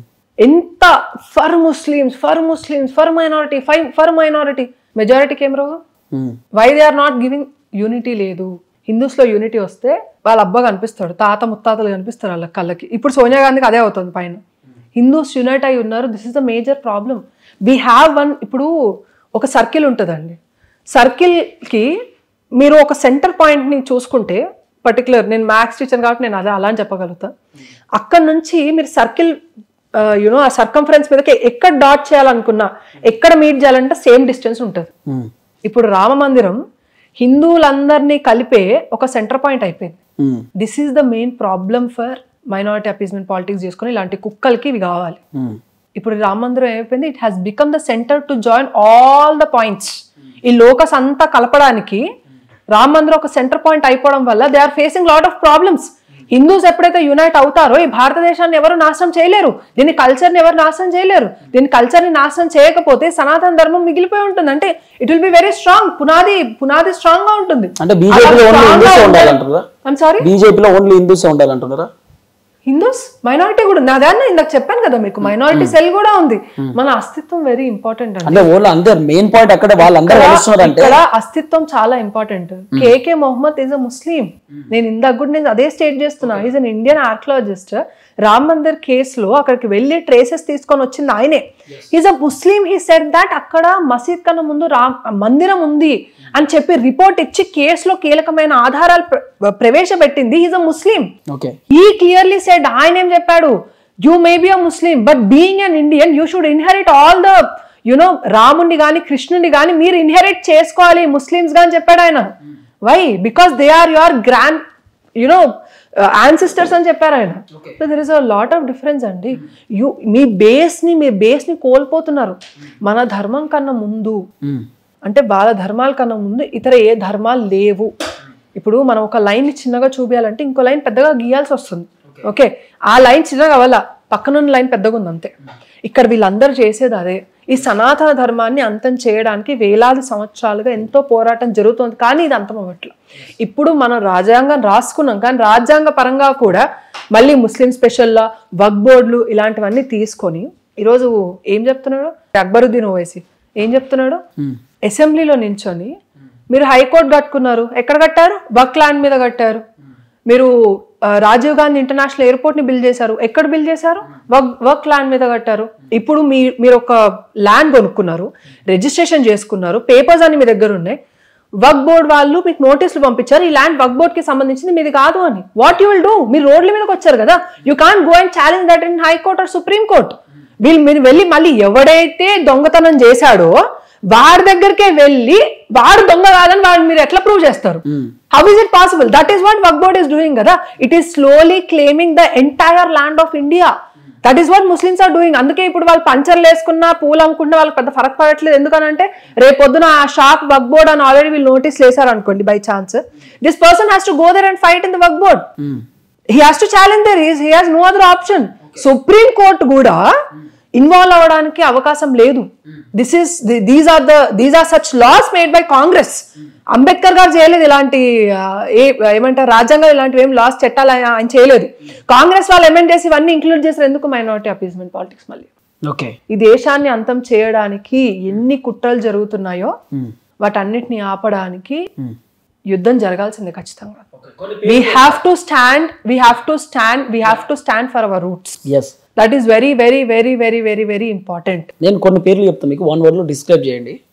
ఎంత for Muslims for Muslims for minority five for minority మెజారిటీకి ఏం రోగం why they are not giving unity లేదు హిందూస్ లో యూనిటీ వస్తే వాళ్ళ అబ్బా కనిపిస్తాడు తాత ముత్తాతలు కనిపిస్తారు వాళ్ళ కళ్ళకి ఇప్పుడు సోనియా గాంధీకి అదే అవుతుంది పైన హిందూస్ యునైట్ అయి ఉన్నారు this is the major problem we have one ఇప్పుడు ఒక సర్కిల్ ఉంటుందండి సర్కిల్కి మీరు ఒక సెంటర్ పాయింట్ని చూసుకుంటే పర్టికులర్ నేను మ్యాథ్స్ టీచర్ కాబట్టి నేను అదే అలా అని చెప్పగలుగుతా అక్కడ నుంచి మీరు సర్కిల్ యూనో ఆ సర్కంఫరెన్స్ మీదకి ఎక్కడ డాట్ చేయాలనుకున్నా ఎక్కడ మీట్ చేయాలంటే సేమ్ డిస్టెన్స్ ఉంటుంది ఇప్పుడు రామ మందిరం హిందువులందరినీ కలిపే ఒక సెంటర్ పాయింట్ అయిపోయింది this is the main problem for minority appeasement politics చేసుకుని ఇలాంటి కుక్కలకి ఇవి కావాలి ఇప్పుడు రామ మందిరం ఏమైపోయింది it has become the centre to join all the points ఈ లోకస్ అంతా కలపడానికి రామ మందిరం ఒక సెంటర్ పాయింట్ అయిపోవడం వల్ల they are facing lot of problems Hindus ఎప్పుడైతే యునైట్ అవుతారో ఈ భారతదేశాన్ని ఎవరు నాశనం చేయలేరు దీని కల్చర్ని ఎవరు నాశనం చేయలేరు దీని కల్చర్ని నాశనం చేయకపోతే సనాతన ధర్మం మిగిలిపోయి ఉంటుంది అంటే it will be very strong పునాది పునాది స్ట్రాంగ్ గా ఉంటుంది అంటే బీజేపీలో ఓన్లీ హిందూసే ఉండాలంటారా ఐమ్ సారీ బీజేపీలో ఓన్లీ హిందూసే ఉండాలంటున్నారా హిందూస్ మైనారిటీ కూడా నాదాన్ని ఇందాక చెప్పాను కదా మీకు మైనారిటీ సెల్ కూడా ఉంది మన అస్తిత్వం వెరీ ఇంపార్టెంట్ అండి అంటే ఓన్లీ అందరు మెయిన్ పాయింట్ అక్కడ వాళ్ళందరూ కలుస్తున్నారు అంటే ఇక్కడ అస్తిత్వం చాలా important KK Mohammed is a Muslim నేను ఇందాక కూడా నేను అదే స్టేట్ చేస్తున్నా is an Indian archaeologist Ram Mandir కేసులో అక్కడికి వెళ్ళి ట్రేసెస్ తీసుకొని వచ్చింది ఆయనే is a Muslim he said that అక్కడ మసీద్ కన్నా ముందు రామ్ మందిరం ఉంది అని చెప్పి రిపోర్ట్ ఇచ్చి కేసులో కీలకమైన ఆధారాలు ప్ర- ప్రవేశపెట్టింది is a Muslim okay he clearly said ఆయన ఏం చెప్పాడు you may be a Muslim but being an Indian you should inherit all the you know రాముడిని కానీ కృష్ణుని కానీ మీరు ఇన్హెరిట్ చేసుకోవాలి ముస్లిమ్స్ గా అని చెప్పాడు ఆయన why because they are your grand you know ancestors అని చెప్పారు ఆయన so there is a lot of difference అండి యు మీ బేస్ ని మీ బేస్ ని కోల్పోతున్నారు మన ధర్మం కన్నా ముందు అంటే వాళ్ళ ధర్మాల కన్నా ముందు ఇతర ఏ ధర్మాలు లేవు ఇప్పుడు మనం ఒక లైన్ చిన్నగా చూపించాలంటే ఇంకో లైన్ పెద్దగా గీయాల్సి వస్తుంది ఓకే ఆ లైన్ చిన్నగా అవ్వాల పక్కనున్న లైన్ పెద్దగా ఉంది అంతే ఇక్కడ వీళ్ళందరూ చేసేది అదే ఈ సనాతన ధర్మాన్ని అంతం చేయడానికి వేలాది సంవత్సరాలుగా ఎంతో పోరాటం జరుగుతుంది కానీ ఇది అంతం అవ్వట్లేదు ఇప్పుడు మనం రాజ్యాంగం రాసుకున్నాం కానీ రాజ్యాంగ పరంగా కూడా మళ్ళీ ముస్లిం స్పెషల్లా వక్ బోర్డులు ఇలాంటివన్నీ తీసుకొని ఈరోజు ఏం చెప్తున్నాడు అక్బరుద్దీన్ ఓవైసీ ఏం చెప్తున్నాడు అసెంబ్లీలో నించొని మీరు హైకోర్టు కట్టుకున్నారు ఎక్కడ కట్టారు వక్ ల్యాండ్ మీద కట్టారు మీరు ఆ, రాజీవ్ గాంధీ ఇంటర్నేషనల్ ఎయిర్పోర్ట్ ని బిల్డ్ చేశారు ఎక్కడ బిల్డ్ చేశారు వర్క్ వర్క్ ల్యాండ్ మీద కట్టారు ఇప్పుడు మీ మీరు ఒక ల్యాండ్ కొనుక్కున్నారు రిజిస్ట్రేషన్ చేసుకున్నారు పేపర్స్ అన్ని మీ దగ్గర ఉన్నాయి వర్క్ బోర్డ్ వాళ్ళు మీకు నోటీసులు పంపించారు ఈ ల్యాండ్ వర్క్ బోర్డ్ కి సంబంధించింది మీది కాదు అని వాట్ యూ విల్ డూ మీరు రోడ్ల మీదకి వచ్చారు కదా you can go and challenge that in high court or supreme court వీళ్ళు మీరు వెళ్ళి మళ్ళీ ఎవడైతే దొంగతనం చేశాడో వాడి దగ్గరికే వెళ్ళి వాడు దొంగ కాదని వాడిని మీరు ఎట్లా ప్రూవ్ చేస్తారు how is it possible that is what Waqf board is doing కదా it is slowly claiming the entire land of India that is what Muslims are doing అందుకే ఇప్పుడు వాళ్ళు పంచర్లు వేసుకున్నా పూలు అమ్ముకున్నా వాళ్ళకి పెద్ద ఫరక్ పడట్లేదు ఎందుకనంటే రేపు పొద్దున ఆ షాప్ వక్ బోర్డ్ అని ఆల్రెడీ వీళ్ళు నోటీస్ వేశారు అనుకోండి by chance this person has to go there and fight in the Waqf board he has to challenge there is he has no other option supreme court కూడా ఇన్వాల్వ్ అవ్వడానికి అవకాశం లేదు this is these are the these are such laws made by Congress Ambedkar గారు చేయలేదు ఇలాంటి ఆ, ఏ ఏమంటారు రాజ్యాంగం ఇలాంటివి ఏం లాస్ చట్టాలు ఆయన ఆయన చేయలేదు కాంగ్రెస్ వాళ్ళు అమెండ్ చేసి ఇవన్నీ ఇంక్లూడ్ చేశారు ఎందుకు మైనారిటీ అపీస్మెంట్ పాలిటిక్స్ మళ్ళీ ఓకే ఈ దేశాన్ని అంతం చేయడానికి ఎన్ని కుట్రలు జరుగుతున్నాయో వాటన్నిటిని ఆపడానికి యుద్ధం జరగాల్సిందే ఖచ్చితంగా we have to stand we have to stand we have to stand for our roots yes that is very very very very very very important నేను కొన్ని పేర్లు చెప్తాను మీకు వన్ వర్డ్లో డిస్క్రైబ్ చేయండి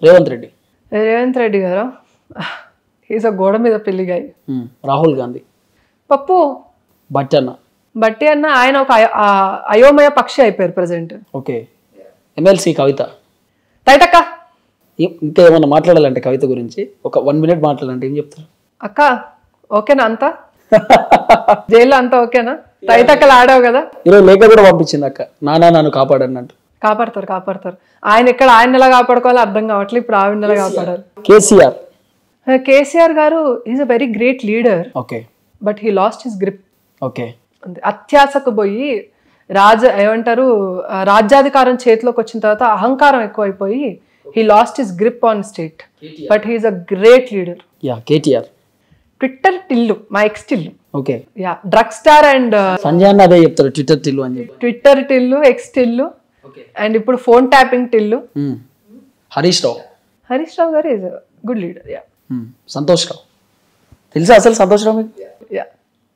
రేవంత్ రెడ్డి రేవంత్ రెడ్డి గారు ఈజ్ అ గోడ మీద పెళ్లిగాయి మ్మ్. రాహుల్ గాంధీ పప్పు బట్టి అన్న బట్టి అన్న ఆయన ఒక అయో- ఆ అయోమయ పక్షి అయిపోయారు present okay MLC Kavitha right ఇం- ఇంకా ఏమన్నా మాట్లాడాలంటే కవిత గురించి ఒక వన్ మినిట్ మాట్లాడాలంటే ఏం చెప్తారు అక్క ఓకేనా అంతా జైల్లో అంతా ఓకేనా రైట్ అక్కలు ఆడావు కదా ఈరోజు లేఖ కూడా పంపించింది అక్క నానా నన్ను కాపాడన్నట్టు కాపాడతారు కాపాడతారు ఆయన ఎక్కడ ఆయన ఎలా కాపాడుకోవాలో అర్థం కావట్లేదు ఇప్పుడు ఆవిడ ఎలా కాపాడాలి కేసీఆర్ కేసీఆర్ గారు is a very great leader okay but he lost his grip okay అత్యాసకు పోయి రాజ ఏమంటారు ఆ, రాజ్యాధికారం చేతిలోకి వచ్చిన తర్వాత అహంకారం ఎక్కువైపోయి he lost his grip on state but he's a great leader yeah KTR Twitter Tillu మా X Tillu okay yeah drug star and Sanjay అన్న అదే చెప్తారు ట్విట్టర్ తిల్లు అని చెప్పి Twitter Tillu X Tillu and ఇప్పుడు phone tapping Tillu hmm. Harish Rao Harish Rao గారు is good leader yeah hmm. Santosh Rao తెలుసా అసలు సంతోష్ రావు మీకు yeah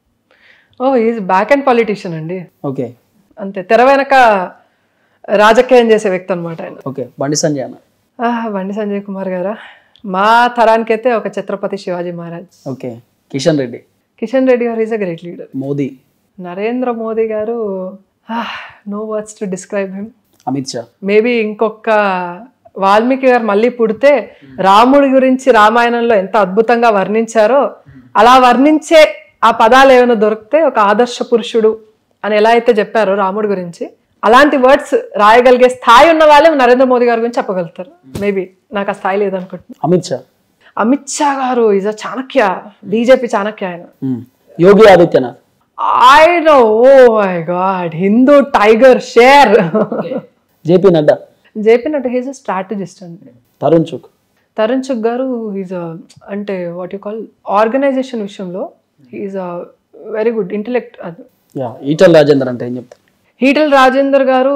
oh is backend politician అండి ఓకే అంతే తెర వెనక రాజకీయం చేసే వ్యక్తి అనమాట ఆయన ఓకే బండి సంజయ్ అన్న ఆహ్, బండి సంజయ్ కుమార్ గారా మా తరానికైతే ఒక ఛత్రపతి శివాజీ మహారాజ్ ఓకే కిషన్ రెడ్డి కిషన్ రెడ్డి గారు is a great leader Modi Narendra Modi గారు no words to describe him Amit Shah maybe ఇంకొక వాల్మీకి గారు మళ్ళీ పుడితే రాముడి గురించి రామాయణంలో ఎంత అద్భుతంగా వర్ణించారో అలా వర్ణించే ఆ పదాలు ఏమైనా దొరికితే ఒక ఆదర్శ పురుషుడు అని ఎలా అయితే చెప్పారో రాముడి గురించి అలాంటి వర్డ్స్ రాయగలిగే స్థాయి ఉన్న వాళ్ళే నరేంద్ర మోదీ గారి గురించి చెప్పగలుగుతారు మేబీ నాకు ఆ స్థాయి లేదనుకుంటున్నాను అమిత్ షా అమిత్ షా గారు is a Chanakya BJP Chanakya ఆయన hmm. Yogi Adityanath I know oh my god Hindu tiger షేర్ JP Nadda JP Nadda he's a strategist అండి తరుణ్ చుక్ తరుణ్ చుక్ గారు ఈజ్ అంటే వాట్ యు కాల్ ఆర్గనైజేషన్ విషయంలో is a very good intellect అది యా ఈటల్ రాజేందర్ అంటే ఏం చెప్తారు హీటల్ రాజేందర్ గారు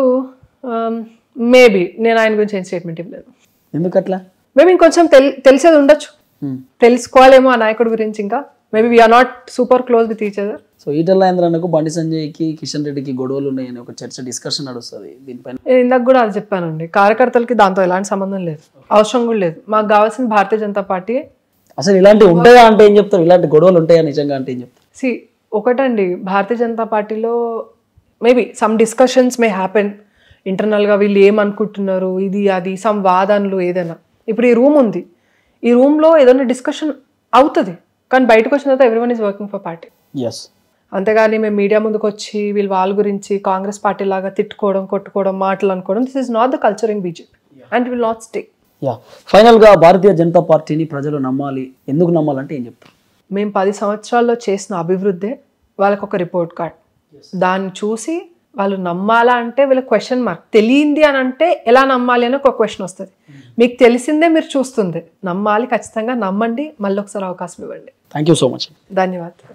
మేబీ నేను ఆయన గురించి ఏం స్టేట్మెంట్ ఇవ్వలేదు ఎందుకు అట్లా మేబీ ఇంకొంచెం తెల్ తెలిసేది ఉండొచ్చు మ్మ్. తెలుసుకోవాలేమో ఆ నాయకుడి గురించి ఇంకా maybe we are not super close with each other so Etela Rajendra అన్నకు బండి సంజయ్కి కిషన్ రెడ్డికి గొడవలు ఉన్నాయని ఒక చర్చ డిస్కషన్ నడుస్తుంది దీనిపైన నేను ఇందాక కూడా అది చెప్పానండి కార్యకర్తలకి దాంతో ఎలాంటి సంబంధం లేదు అవసరం కూడా లేదు మాకు కావాల్సిన భారతీయ జనతా పార్టీ అసలు ఇలాంటి ఉంటాయా అంటే ఏం చెప్తారు ఇలాంటి గొడవలు ఉంటాయా నిజంగా అంటే ఏం చెప్తారు సి ఒకటండి భారతీయ జనతా పార్టీలో maybe some discussions may happen ఇంటర్నల్గా వీళ్ళు ఏమనుకుంటున్నారు ఇది అది సమ్ వాదనలు ఏదైనా ఇప్పుడు ఈ రూమ్ ఉంది ఈ రూమ్లో ఏదైనా డిస్కషన్ అవుతుంది కానీ బయటకు వచ్చిన తర్వాత everyone is working for party ఎస్ అంతేగాని మేము మీడియా ముందుకు వచ్చి వీళ్ళు వాళ్ళ గురించి కాంగ్రెస్ పార్టీ లాగా తిట్టుకోవడం కొట్టుకోవడం మాటలు అనుకోవడం this is not the culture in BJP and will not stay yeah ఫైనల్గా భారతీయ జనతా పార్టీని ప్రజలు నమ్మాలి ఎందుకు నమ్మాలంటే ఏం చెప్తారు మేము పది సంవత్సరాల్లో చేసిన అభివృద్ధే వాళ్ళకు ఒక రిపోర్ట్ కార్డ్ దాన్ని చూసి వాళ్ళు నమ్మాలా అంటే వీళ్ళ క్వశ్చన్ మార్క్ తెలియంది అని అంటే ఎలా నమ్మాలి అని ఒక క్వశ్చన్ వస్తుంది మీకు తెలిసిందే మీరు చూస్తుంది నమ్మాలి ఖచ్చితంగా నమ్మండి మళ్ళీ ఒకసారి అవకాశం ఇవ్వండి థ్యాంక్ యూ సో మచ్ ధన్యవాదాలు